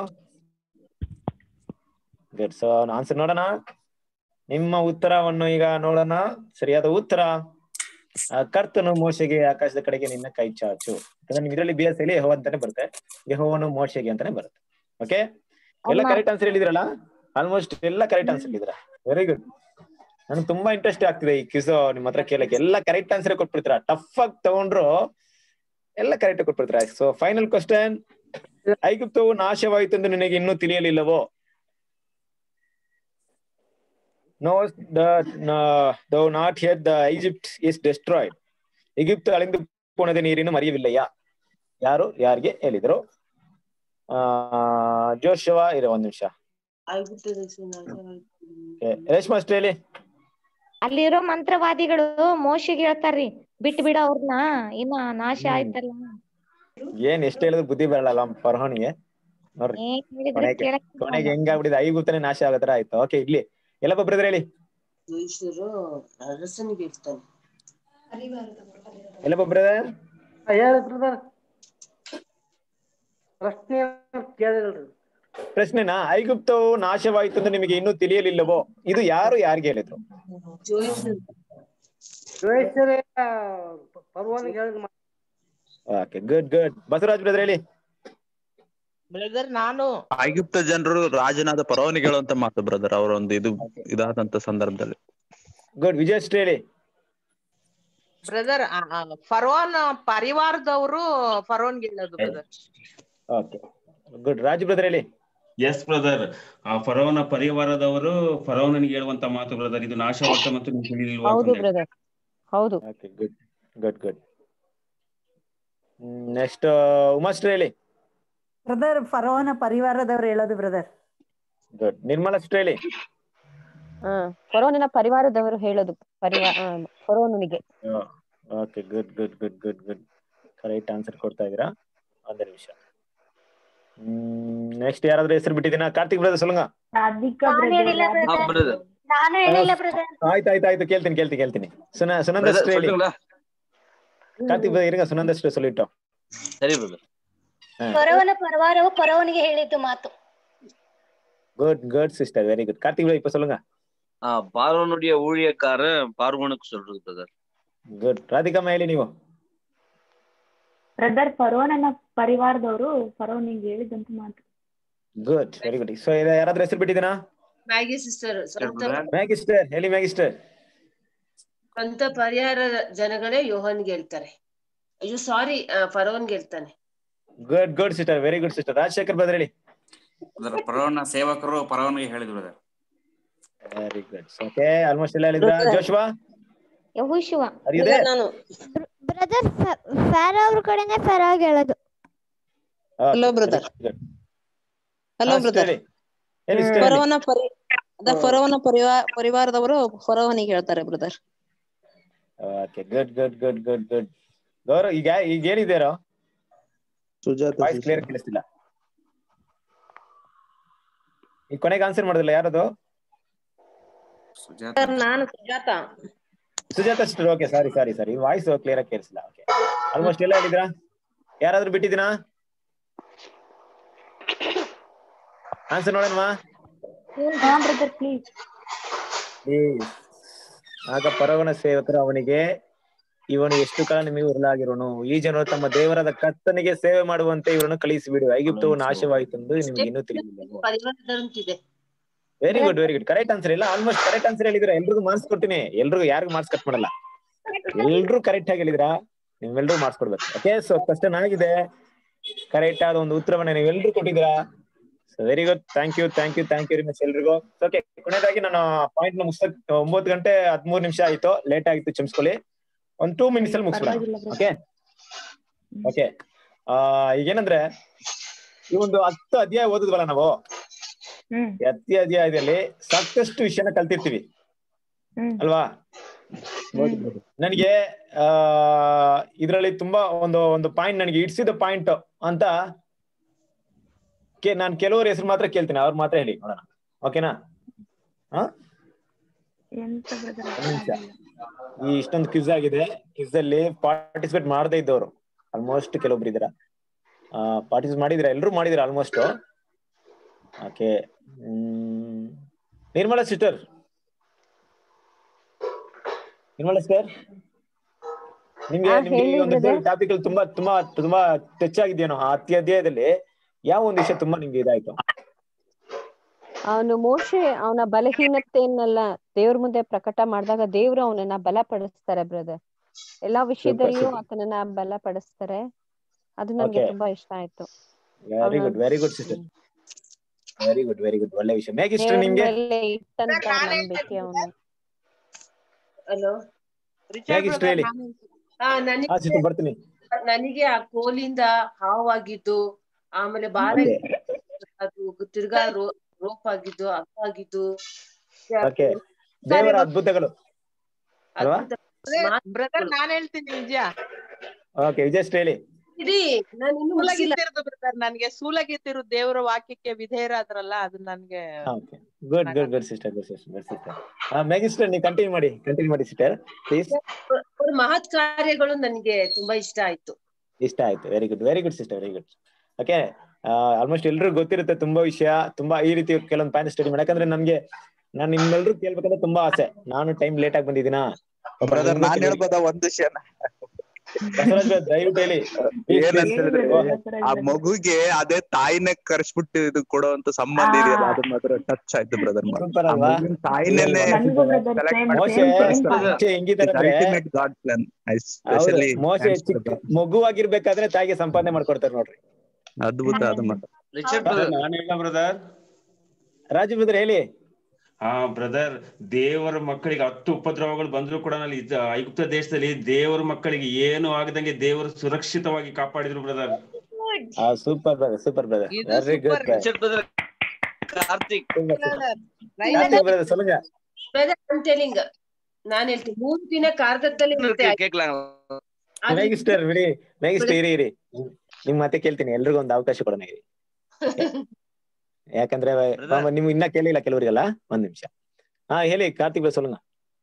ಗುಡ್ ಸೊ ಆನ್ಸರ್ ನೋಡೋಣ ನಿಮ್ಮ ಉತ್ತರವನ್ನು ಈಗ ನೋಡೋಣ ಸರಿಯಾದ ಉತ್ತರ ಆ, ಕರ್ತನು ಮೋಶೆಗೆ ಆಕಾಶದ ಕಡೆಗೆ ನಿನ್ನ ಕೈ ಚಾಚು ಯಾಕಂದ್ರೆ ನಿಮ್ ಇದರಲ್ಲಿ ಬಿ ಎಸ್ ಎಲ್ಲಿ ಯೆಹೋವ ಅಂತಾನೆ ಬರುತ್ತೆ ಯೆಹೋವನು ಮೋಶೆಗೆ ಅಂತಾನೆ ಬರುತ್ತೆ ಓಕೆ ಎಲ್ಲ ಅಮ್ಮ. ಕರೆಕ್ಟ್ ಆನ್ಸರ್ ಹೇಳಿದಿರಲ್ಲ ಆಲ್ಮೋಸ್ಟ್ ಎಲ್ಲ ಕರೆಕ್ಟ್ ಆನ್ಸರ್ ಹೇಳಿದ್ರ ವೆರಿ ಗುಡ್ ನನ್ಗೆ ತುಂಬಾ ಇಂಟ್ರೆಸ್ಟ್ ಆಗ್ತಿದೆ ಈ ಕ್ವಿಸ್ ನಿಮ್ ಹತ್ರ ಕೇಳಕ್ಕೆ ಎಲ್ಲ ಕರೆಕ್ಟ್ ಆನ್ಸರ್ ಕೊಟ್ಬಿಡ್ತೀರಾ ಟಫ್ ಆಗಿ ತಗೊಂಡ್ರು ಎಲ್ಲ ಕರೆಕ್ಟ್ ಕೊಟ್ಬಿಡ್ತೀರಾ ಸೊ ಫೈನಲ್ ಕ್ವಶನ್ ಐಗುಪ್ತವು ನಾಶವಾಯಿತು ಎಂದು ನಿನಗೆ ಇನ್ನೂ ತಿಳಿಯಲಿಲ್ಲವೋ know thou not yet that Egypt is destroyed Egypt ಅಳಿಂದು ಪೋಣದ ನೀರಿನ ಮರೆಯವಿಲ್ಲಯ್ಯ ಯಾರು ಯಾರಿಗೆ ಹೇಳಿದ್ರು ಆ ಜೋಶವ ಇರೋ ಒಂದ್ ನಿಮಿಷ ರೇಷ್ಮಾ ಅಷ್ಟು ಹೇಳಿ ಅಲ್ಲಿರೋ ಮಂತ್ರವಾದಿಗಳು ಮೋಶೆಗೆ ಹೇಳ್ತಾರ್ರಿ ಬಿಟ್ಟು ಬಿಡ ಅವ್ರನ್ನ ಇನ್ನ ನಾಶ ಆಯ್ತಲ್ಲ ಏನ್ ಎಷ್ಟು ಹೇಳಿದ್ರು ಬುದ್ಧಿ ಬರಲ್ಲ ಫರೋನಿಗೆ ನೋಡ್ರಿ ಏನ್ ಹೇಳಿದ್ರು ಕೊನೆಗೆ ಕೇಳಕ್ ಕೊನೆಗೆ ಹೆಂಗಾಗ್ಬಿಟ್ಟಿದೆ ಐಗುಪ್ತನೇ ನಾಶ ಆಗೋ ತರ ಆಯ್ತು ಓಕೆ ಇಡ್ಲಿ ಎಲ್ಲ ಬ್ರದರ್ ಹೇಳಿ ಜೋಯಿಸರು ಅರಸನಿಗೆ ಇರ್ತಾನೆ ಎಲ್ಲ ಬ್ರದರ್ ಹೇಳಿ ಬ್ರದರ್ ಪ್ರಶ್ನೆ ಕೇಳಿಲ್ರಿ ಪ್ರಶ್ನೆನಾ ಐಗುಪ್ತವು ನಾಶವಾಯಿತು ಅಂತ ನಿಮಗೆ ಇನ್ನೂ ತಿಳಿಯಲಿಲ್ಲವೋ ಇದು ಯಾರು ಯಾರಿಗೆ ಹೇಳಿದ್ರು ಜೋಯಿಸರು ಜೋಯಿಸರೇ ಪರ್ವನಿಗೆ ಹೇಳಿದ ಮಾತು okay good good Basavaraj brother ಹೇಳಿ ಬ್ರದರ್ ನಾನು ಐಗುಪ್ತ ಜನರು ರಾಜನಾದ ಪರವನಿಗೆ ಹೇಳುವಂತ ಮಾತು ಬ್ರದರ್ ಅವರ ಒಂದು ಇದು ಇದಾದಂತ ಸಂದರ್ಭದಲ್ಲಿ ಗುಡ್ ವಿಜಯಶ್ರೀ ಹೇಳಿ ಬ್ರದರ್ ಫರೋನ್ ಪರಿವಾರದವರು ಫರೋನ್ಗೆ ಹೇಳೋದು brother okay good Raj brother ಹೇಳಿ ಎಸ್ ಬ್ರದರ್ ಆ ಫರೋನ ಪರಿವಾರದವರು ಫರೋನನಿಗೆ ಹೇಳುವಂತ ಮಾತು ಬ್ರದರ್ ಇದು ನಾಶವಾಗ್ತ ಮತ್ತು ನಿಮ್ಗೆ ತಿಳಿಲಿಲ್ವಾ ಹೌದು ಅಂತಂದೆ. ಬ್ರದರ್ ಹೌದು okay good good good next Umashree ಹೇಳಿ ಬ್ರದರ್ ಫರೋನ ಪರಿವಾರದವ್ರು ಹೇಳೋದು ಬ್ರದರ್ ಗುಡ್ ನಿರ್ಮಲಶ್ರೀ ಹೇಳಿ ಹ ಫರೋನಿನ ಪರಿವಾರದವರು ಹೇಳೋದು ಪರಿವಾರ ಫರೋನಿಗೆ okay good good good good good correct answer ಕೊಡ್ತಾ ಇದೀರಾ ಒಂದು ನಿಮಿಷ ನೆಕ್ಸ್ಟ್ ಯಾರಾದ್ರೂ ಹೆಸರು ಬಿಟ್ಟಿದ್ದೀನಾ ಕಾರ್ತಿಕ್ ಬ್ರದರ್ சொல்லுங்க ರಾಧಿಕಾ ನಾನು ಹೇಳಿಲ್ಲ ಹಾ ಬ್ರದರ್ ಬ್ರದರ್ ನಾನು ಹೇಳಿಲ್ಲ ಬ್ರದರ್ ಆಯ್ತು ಆಯ್ತು ಆಯ್ತು ಕೇಳ್ತೀನಿ ಕೇಳ್ತೀನಿ ಕೇಳ್ತೀನಿ ಸುನ ಸುನಂದ ಬ್ರದರ್ ಹೇಳಿ சொல்லுங்களா ಕಾರ್ತಿಕ್ ಬ್ರದರ್ இருங்க ಸುನಂದ சொல்லிட்டோம் ಸರಿ ಬ್ರದರ್ ಪರವನ ಪರವಾರವು ಪರವನಿಗೆ ಹೇಳಿದ್ದು ಮಾತು good good sister very good Karthik bro இப்ப சொல்லுங்க ஆ பார்வனுடைய ஊழியக்காரன் பார்வனுக்கு சொல்றது பிரதர் ಗುಡ್ ರಾಧಿಕಾ ಹೇಳಿ ನೀವು ಬ್ರದರ್ ಫರೋನನ ಪರಿವಾರದವರು ಫರೋನಿಗೆ ಹೇಳಿದಂತ ಮಾತು ಗುಡ್ ವೆರಿ ಗುಡ್ ಸೊ ಯಾರಾದ್ರೂ ಹೆಸರು ಬಿಟ್ಟಿದ್ದೀನಾ ಮ್ಯಾಗಿ ಸಿಸ್ಟರ್ ಸ್ವಂತ ಮ್ಯಾಗಿಸ್ಟರ್ ಹೇಳಿ ಮ್ಯಾಗಿಸ್ಟರ್ ಸ್ವಂತ ಪರಿಹಾರ ಜನಗಳೇ ಯೋಹನ್ಗೆ ಹೇಳ್ತಾರೆ ಅಯ್ಯೋ ಸಾರಿ ಫರೋನ್ಗೆ ಹೇಳ್ತಾನೆ good good sister very good sister Rajashekar ಬದ್ರ ಹೇಳಿ ಅದರ ಪರವನ ಸೇವಕರು ಪರವನಿಗೆ ಹೇಳಿದ್ರು brother. Very good okay almost ಎಲ್ಲ ಹೇಳಿದ್ರ ಜೋಶ್ವಾ ಯಹೋಶುವ ಅರಿಯುದೇ ನಾನು ಬ್ರದರ್ ಫಾರೋ ಅವ್ರ ಕಡೆನೆ ಫಾರೋಗ್ ಹೇಳೋದು Hello, brother. ಹಲೋ ಬ್ರದರ್ ಹೇಳಿ sister ಹೇಳಿ. ಫರೋವನ ಪರಿ ಅದ ಫರೋವನ ಪರಿವಾರ ಪರಿವಾರದವರು ಫರೋವನಿಗೆ ಹೇಳ್ತಾರೆ brother okay good good good good good Gaurav ಈಗ ಈಗ ಏನಿದ್ದೀರೋ ಸುಜಾತ ವಾಯ್ಸ್ ಕ್ಲಿಯರ್ ಕೇಳಿಸ್ತಿಲ್ಲ ಈ ಕೊನೆಗೆ ಆನ್ಸರ್ ಮಾಡೋದಿಲ್ಲ ಯಾರದು ಸುಜಾತ ಸರ್ ನಾನು Sujatha Sujatha sister okay sorry sorry sorry voice clear ಆಗಿ ಕೇಳಿಸಿಲ್ಲ ಓಕೆ ಆಲ್ಮೋಸ್ಟ್ ಎಲ್ಲ ಹೇಳಿದ್ರಾ ಯಾರಾದ್ರೂ ಬಿಟ್ಟಿದ್ದೀನಾ ಆನ್ಸರ್ ನೋಡೋಣವಾ ಹಾ ಬ್ರದರ್ ಪ್ಲೀಸ್ ಪ್ಲೀಸ್ ಆಗ ಪರವನ ಸೇವಕರು ಅವನಿಗೆ ಇವನು ಎಷ್ಟು ಕಾಲ ನಿಮಗೆ ಉರುಳಾಗಿರೋನು ಈ ಜನರು ತಮ್ಮ ದೇವರಾದ ಕರ್ತನಿಗೆ ಸೇವೆ ಮಾಡುವಂತೆ ಇವರನ್ನು ಕಳಿಸಿಬಿಡು ಐಗುಪ್ತವು ನಾಶವಾಯಿತೆಂದು ನಿಮಗೆ ಇನ್ನೂ ತಿಳಿದಿಲ್ಲ ಪರಿವಾರದಂತಿದೆ very good very good correct answer ಇಲ್ಲ ಆಲ್ಮೋಸ್ಟ್ ಕರೆಕ್ಟ್ ಆನ್ಸರ್ ಹೇಳಿದ್ರೆ ಎಲ್ರಿಗೂ ಮಾರ್ಕ್ಸ್ ಕೊಡ್ತೀನಿ ಎಲ್ರಿಗೂ ಯಾರಿಗೂ ಮಾರ್ಕ್ಸ್ ಕಟ್ ಮಾಡಲ್ಲ ಎಲ್ರು ಕರೆಕ್ಟ್ ಆಗಿ ಹೇಳಿದ್ರಾ ನೀವೆಲ್ರೂ ಮಾರ್ಕ್ಸ್ ಕೊಡ್ಬೇಕು ಓಕೆ ಸೊ ಕ್ವಶನ್ ಆಗಿದೆ ಕರೆಕ್ಟ್ ಆದ ಒಂದು ಉತ್ತರವನ್ನ ನೀವೆಲ್ರೂ ಕೊಟ್ಟಿದ್ದೀರಾ so very good thank you thank you thank you very much ಎಲ್ರಿಗೂ ಓಕೆ ಕೊನೆಯದಾಗಿ ನಾನು ಪಾಯಿಂಟ್ ನ ಮುಗಿಸಕ್ ಒಂಬತ್ತು ಗಂಟೆ ಹದಿಮೂರು ನಿಮಿಷ ಆಯ್ತು ಲೇಟ್ ಆಗಿತ್ತು ಕ್ಷಮಿಸ್ಕೊಳ್ಳಿ ಒಂದ್ ಟೂ ಮಿನಿಟ್ಸ್ ಅಲ್ಲಿ ಮುಗಿಸ್ಬಿಡ ಪರವಾಗಿಲ್ಲ brother. ಓಕೆ ಓಕೆ ಆ ಈಗೇನಂದ್ರೆ ಈ ಒಂದು ಹತ್ತು ಅಧ್ಯಾಯ ಓದಿದ್ವಲ್ಲ ನಾವು ಹ್ಮ್ ಈ ಹತ್ತು ಅಧ್ಯಾಯದಲ್ಲಿ ಸಾಕಷ್ಟು ವಿಷಯನ ಕಲ್ತಿರ್ತೀವಿ ಹ್ಮ್ ಅಲ್ವಾ ನನಗೆ ಆ ಇದ್ರಲ್ಲಿ ತುಂಬಾ ಒಂದು ಒಂದು ಪಾಯಿಂಟ್ ನನಗೆ ಇಡ್ಸಿದ ಪಾಯಿಂಟ್ ಅಂತ ಕೆ ನಾನು ಕೆಲವ್ರ ಹೆಸರು ಮಾತ್ರ ಕೇಳ್ತೀನಿ ಅವ್ರು ಮಾತ್ರ ಹೇಳಿ ನೋಡೋಣ ಓಕೆನಾ ಹಾ ಎಂತ ಬ್ರದರ್ ಒಂದ್ ನಿಮಿಷ ಈ ಇಷ್ಟೊಂದು ಕ್ವಿಜ್ ಆಗಿದೆ ಕ್ವಿಜ್ ಅಲ್ಲಿ ಪಾರ್ಟಿಸಿಪೇಟ್ ಮಾಡದೇ ಇದ್ದವರು ಆಲ್ಮೋಸ್ಟ್ ಕೆಲವೊಬ್ರು ಇದ್ದೀರಾ ಪಾರ್ಟಿಸಿಪೇಟ್ ಮಾಡಿದಿರಾ ಎಲ್ಲರೂ ಮಾಡಿದಿರಾ almost okay Nirmala sister Nirmala sir ನಿಮ್ಗೆ ಹಾ, ನಿಮ್ಗೆ ಈ ಹೇಳಿ ಒಂದು brother. ಟಾಪಿಕ್ ಅಲ್ಲಿ ತುಂಬಾ ತುಂಬಾ ತುಂಬಾ ಟಚ್ ಆಗಿದೆಯೇನೋ ಆ ಅತಿ ಅಧ್ಯಾಯದಲ್ಲಿ ಯಾವ ಒಂದು ವಿಷಯ ತುಂಬಾ ನಿಮ್ಗೆ ಇದಾಯ್ತು ಅವನು ಮೋಶೆ ಅವನ ಬಲಹೀನತೆಯನ್ನೆಲ್ಲ ದೇವ್ರ ಮುಂದೆ ಪ್ರಕಟ ಮಾಡಿದಾಗ ದೇವ್ರು ಅವನನ್ನ ಬಲಪಡಿಸ್ತಾರೆ ಬ್ರದರ್ ಎಲ್ಲಾ ವಿಷಯದಲ್ಲೂ super. ಆತನನ್ನ ಬಲಪಡಿಸ್ತಾರೆ ಅದು ನನ್ಗೆ Okay. ತುಂಬಾ ಇಷ್ಟ ಆಯ್ತು ವೆರಿ ಅವ್ನ- good very good sister very good very good ಒಳ್ಳೆ ವಿಷಯ ಮೇಘ ಇಷ್ಟ ದೇವ್ರ ನಿಮ್ಗೆ ಮೇಲೆ ಇಟ್ಟಂತ ನಂಬಿಕೆ ಅವನು ಹಲೋ ಹೇಗೆ ಇಷ್ಟ ಹೇಳಿ ಹಾ ನನಗೆ ಹಾ ಸಿಸ್ಟರ್ ಬರ್ತೀನಿ ನನಗೆ ಆ ಕೋಲಿಂದ ಹಾವಾಗಿದ್ದು ಆಮೇಲೆ ಬಾಲ ಅದು ತಿರ್ಗಾ ರೋ ರೋಪ್ ಆಗಿದ್ದು ಹಗ್ಗ ಆಗಿದ್ದು ಓಕೆ ದೇವರ ಅದ್ಭುತಗಳು ಅಲ್ವಾ ಬ್ರದರ್ ನಾನ್ ಹೇಳ್ತೀನಿ ನಿಜ ಓಕೆ ವಿಜಯಸ್ಟ್ ಹೇಳಿ ಇಡೀ ನಾನು ಇನ್ನು ಮುಗಿಸಿಲ್ಲ ಸೂಲಗಿತ್ತಿರೋದು ಬ್ರದರ್ ನನ್ಗೆ ಸೂಲಗಿತ್ತಿರು ದೇವರ ವಾಕ್ಯಕ್ಕೆ ವಿಧೇಯರಾದ್ರಲ್ಲ ಅದು ನನ್ಗೆ good good good sister good sister good sister ಮ್ಯಾಗಿಸ್ಟರ್ ನೀವು ಕಂಟಿನ್ಯೂ ಮಾಡಿ ಕಂಟಿನ್ಯೂ ಮಾಡಿ ಸಿಸ್ಟರ್ ಪ್ಲೀಸ್ ಅವ್ರ ಮಹತ್ ಕಾರ್ಯಗಳು ನನಗೆ ತುಂಬಾ ಇಷ್ಟ ಆಯ್ತು ಇಷ್ಟ ಆಯ್ತು very good very good sister very good okay almost ಎಲ್ರಿಗೂ ಗೊತ್ತಿರುತ್ತೆ ತುಂಬಾ ವಿಷಯ ತುಂಬಾ ಈ ರೀತಿ ಕೆಲವೊಂದು ಪಾಯಿಂಟ್ ಸ್ಟಡಿ ಮಾಡಿ ಯಾಕಂದ್ರೆ ನನ್ಗೆ ನಾನು ನಿಮ್ಮೆಲ್ರು ಕೇಳ್ಬೇಕಂದ್ರೆ ತುಂಬಾ ಆಸೆ ನಾನು ಟೈಮ್ ಲೇಟ್ ಆಗಿ ಬಂದಿದ್ದೀನಾ ಬ್ರದರ್ ನಾನ್ ಹೇಳ್ಬೋದಾ ಒಂದ್ ವಿಷಯನ ಬಸವರಾಜ್ brother, ದಯವಿಟ್ಟು ಹೇಳಿ ಏನಂತ ಹೇಳಿದ್ರೆ ಆ ಮಗುಗೆ ಅದೇ ತಾಯಿನೇ ಕರ್ಸ್ಬಿಟ್ಟು ಇದು ಕೊಡುವಂತ ಸಂಬಂಧ ಇದೆಯಲ್ಲ ಅದು ಮಾತ್ರ ಟಚ್ ಆಯ್ತು ಬ್ರದರ್ ಸೂಪರ್ ಅಲ್ವಾ ತಾಯಿನೇ ನನ್ಗೂ brother same ಮೋಸೆ ಮೋಸೆ ಹೆಂಗಿದ್ದಾರೆ ಅಂದ್ರೆ ಅಲ್ಟಿಮೇಟ್ ಗಾಡ್ ಪ್ಲಾನ್ ಐ ಹೌದು ಸ್ಪೆಷಲಿ ಮೋಸೆ ಚಿಕ್ಕ ಮಗುವಾಗಿರ್ಬೇಕಾದ್ರೆ ತಾಯಿಗೆ ಸಂಪಾದನೆ ಮಾಡ್ಕೊಡ್ತಾರೆ ನೋಡ್ರಿ ಅದ್ಭುತ ಅದು ಮಾತ್ರ ನಾನು ಹೇಳ ಬ್ರದರ್ ರಾಜು ಬ್ರದರ್ ಹೇಳಿ ಹಾ ಬ್ರದರ್ ದೇವರ ಮಕ್ಕಳಿಗೆ ಹತ್ತು ಉಪದ್ರವಗಳು ಬಂದ್ರು ಕೂಡ ಅಲ್ಲಿ ಇದ್ದ ಐಗುಪ್ತ ದೇಶದಲ್ಲಿ ದೇವರ ಮಕ್ಕಳಿಗೆ ಏನು ಆಗದಂಗೆ ದೇವರು ಸುರಕ್ಷಿತವಾಗಿ ಕಾಪಾಡಿದ್ರು brother super brother super brother ಇದು very good super. Richard brother Karthik Karthik brother சொல்லுங்க ಟೆಲಿಂಗ್ ನಾನ್ ಹೇಳ್ತೀನಿ ಮೂರು ದಿನ ಕಾರ್ಗತ್ತಲ್ಲಿ ಮತ್ತೆ ಕೇಕ್ಲಾಂ ಮೇಗಿಸ್ಟರ್ ಬಿಡಿ ಮೇಗಿಸ್ಟರ್ ಇರಿ ಇರಿ ನಿಮ್ ಮತ್ತೆ ಕೇಳ್ತೀನಿ ಎಲ್ರಿಗೂ ಒಂದು ಅವಕಾಶ ಕೊಡೋಣ ಇರಿ ಯಾಕಂದ್ರೆ ಪಾಪ ನಿಮ್ಗೆ ಇನ್ನ ಕೇಳಿಲ್ಲ ಕೆಲವರಿಗೆಲ್ಲ ಒಂದ್ ನಿಮಿಷ ಹಾ ಹೇಳಿ ಕಾರ್ತಿಕ್ ಬ್ರದರ್ சொல்லுங்க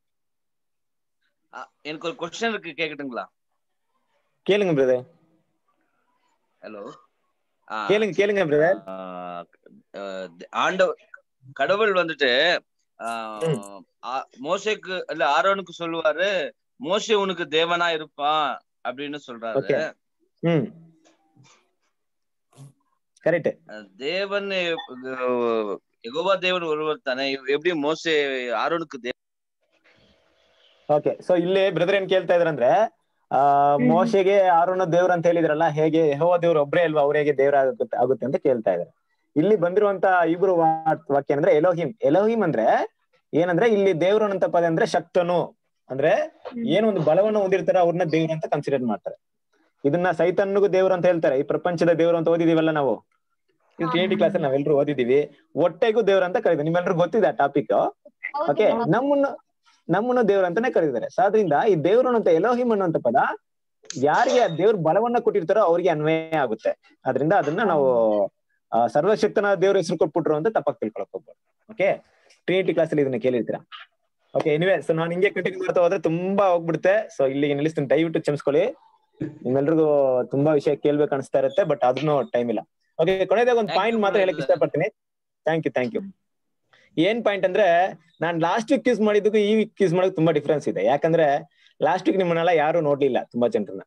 எனக்கு ஒரு கொஸ்டின் இருக்கு கேக்கட்டுங்களா கேளுங்க பிரதர் ஹலோ கேளுங்க கேளுங்க பிரதர் ஆண்டவர் கடவுள் வந்துட்டு ஆஹ் ஆ- மோசேக்கு இல்ல ஆரோனுக்கு சொல்லுவாரு மோசே உனக்கு தேவனா இருப்பான் அப்படின்னு சொல்றாரு ஓகே ம் கரெக்ட் அஹ் தேவன் அஹ் யெகோவா தேவன் ஒருவர் தானே எப்படி மோசே ஆரோனுக்கு தேவன் ಓಕೆ ಸೊ ಇಲ್ಲಿ ಬ್ರದರ್ ಏನ್ ಕೇಳ್ತಾ ಇದ್ರಂದ್ರೆ ಆ ಮೋಶೆಗೆ ಆರೋನ ದೇವ್ರ ಅಂತ ಹೇಳಿದ್ರಲ್ಲ ಹೇಗೆ ಯೆಹೋವ ದೇವ್ರ ಒಬ್ರೇ ಅಲ್ವಾ ಅವ್ರ ಹೇಗೆ ದೇವ್ರ ಆಗುತ್ತೆ ಆಗುತ್ತೆ ಅಂತ ಕೇಳ್ತಾ ಇದಾರೆ ಇಲ್ಲಿ ಬಂದಿರುವಂತ ಇಬ್ರು ವಾಕ್ಯ ಅಂದ್ರೆ ಎಲೋಹಿಮ್ ಎಲೋಹಿಮ್ ಅಂದ್ರೆ ಏನಂದ್ರೆ ಇಲ್ಲಿ ದೇವ್ರು ಅಂತ ಪದ ಅಂದ್ರೆ ಶಕ್ತನು ಅಂದ್ರೆ ಏನೋ ಒಂದು ಬಲವನ್ನು ಹೊಂದಿರ್ತಾರೆ ಅವ್ರನ್ನ ದೇವ್ರು ಅಂತ ಕನ್ಸಿಡರ್ ಮಾಡ್ತಾರೆ ಇದನ್ನ ಸೈತನ್ಗೂ ದೇವ್ರು ಅಂತ ಹೇಳ್ತಾರೆ ಈ ಪ್ರಪಂಚದ ದೇವ್ರು ಅಂತ ಓದಿದೀವಲ್ಲ ನಾವು ಇದು ಟ್ರಿನಿಟಿ ಕ್ಲಾಸ್ ನಾವೆಲ್ಲರೂ ಓದಿದೀವಿ ಹೊಟ್ಟೆಗೂ ದೇವ್ರು ಅಂತ ಕರೀತೀವಿ ನಿಮ್ಮೆಲ್ರಿಗೂ ಗೊತ್ತಿದೆ ಆ ಟಾಪಿಕ್ ಓಕೆ ನಮ್ಮನ್ನು ನಮ್ಮನ್ನು ದೇವ್ರು ಅಂತಾನೆ ಕರೀತಾರೆ ಸೊ ಆದ್ರಿಂದ ಈ ದೇವ್ರು ಅಂತ ಎಲೋಹಿಮ್ ಅನ್ನುವಂತ ಪದ ಯಾರಿಗೆ ಆ ದೇವ್ರ ಬಲವನ್ನ ಕೊಟ್ಟಿರ್ತಾರೋ ಅವ್ರಿಗೆ ಅನ್ವಯ ಆಗುತ್ತೆ ಅದರಿಂದ ಅದನ್ನ ನಾವು ಆ, ಸರ್ವಶಕ್ತನ ದೇವ್ರ ಹೆಸರು ಕೊಟ್ಬಿಟ್ರು ಅಂತ ತಪ್ಪಾಗಿ ತಿಳ್ಕೊಳಕ್ ಹೋಗ್ಬಾರ್ದು ಓಕೆ ಟ್ರಿನಿಟಿ ಕ್ಲಾಸ್ ಅಲ್ಲಿ ಇದನ್ನ ಕೇಳಿರ್ತೀರಾ ಓಕೆ ಎನಿವೆ ಸೊ ನಾನು ಹಿಂಗೆ ಕಂಟಿನ್ಯೂ ಮಾಡ್ತಾ ಹೋದ್ರೆ ತುಂಬಾ ಹೋಗ್ಬಿಡುತ್ತೆ ಸೊ ಇಲ್ಲಿಗೆ ನಿಲ್ಲಿಸ್ತೀನಿ ದಯವಿಟ್ಟು ಕ್ಷಮಿಸ್ಕೊಳ್ಳಿ ನಿಮ್ಮೆಲ್ರಿಗೂ ತುಂಬಾ ವಿಷಯ ಕೇಳ್ಬೇಕು ಅನಿಸ್ತಾ ಇರುತ್ತೆ ಬಟ್ ಅದನ್ನು ಟೈಮ್ ಇಲ್ಲ ಓಕೆ ಕೊನೆಯದಾಗ ಒಂದು ಪಾಯಿಂಟ್ ಮಾತ್ರ ಹೇಳಕ್ ಇಷ್ಟಪಡ್ತೀನಿ ಥ್ಯಾಂಕ್ ಯು ಥ್ಯಾಂಕ್ ಯು ಏನ್ ಪಾಯಿಂಟ್ ಅಂದ್ರೆ ನಾನ್ ಲಾಸ್ಟ್ ವೀಕ್ ಯೂಸ್ ಮಾಡಿದ್ದಕ್ಕೂ ಈ ವೀಕ್ ಯೂಸ್ ಮಾಡೋಕೆ ತುಂಬಾ ಡಿಫ್ರೆನ್ಸ್ ಇದೆ ಯಾಕಂದ್ರೆ ಲಾಸ್ಟ್ ವೀಕ್ ನಿಮ್ಮನ್ನೆಲ್ಲ ಯಾರು ನೋಡ್ಲಿಲ್ಲ ತುಂಬಾ ಜನರನ್ನ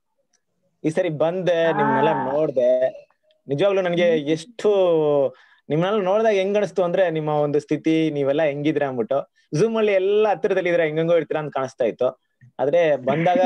ಈ ಸರಿ ಬಂದೆ ನಿಮ್ಮನ್ನೆಲ್ಲ ನೋಡ್ದೆ ನಿಜವಾಗ್ಲೂ ನನಗೆ ಎಷ್ಟು ನಿಮ್ಮನ್ನೆಲ್ಲ ನೋಡಿದಾಗ ಹೆಂಗ್ ಅನಿಸ್ತು ಅಂದ್ರೆ ನಿಮ್ಮ ಒಂದು ಸ್ಥಿತಿ ನೀವೆಲ್ಲ ಹೆಂಗಿದ್ರ ಅಂದ್ಬಿಟ್ಟು ಝೂಮ್ ಅಲ್ಲಿ ಎಲ್ಲ ಹತ್ತಿರದಲ್ಲಿ ಇದ್ರ ಹೆಂಗಂಗೋ ಇರ್ತೀರಾ ಅಂತ ಕಾಣಿಸ್ತಾ ಇತ್ತು ಆದ್ರೆ ಬಂದಾಗ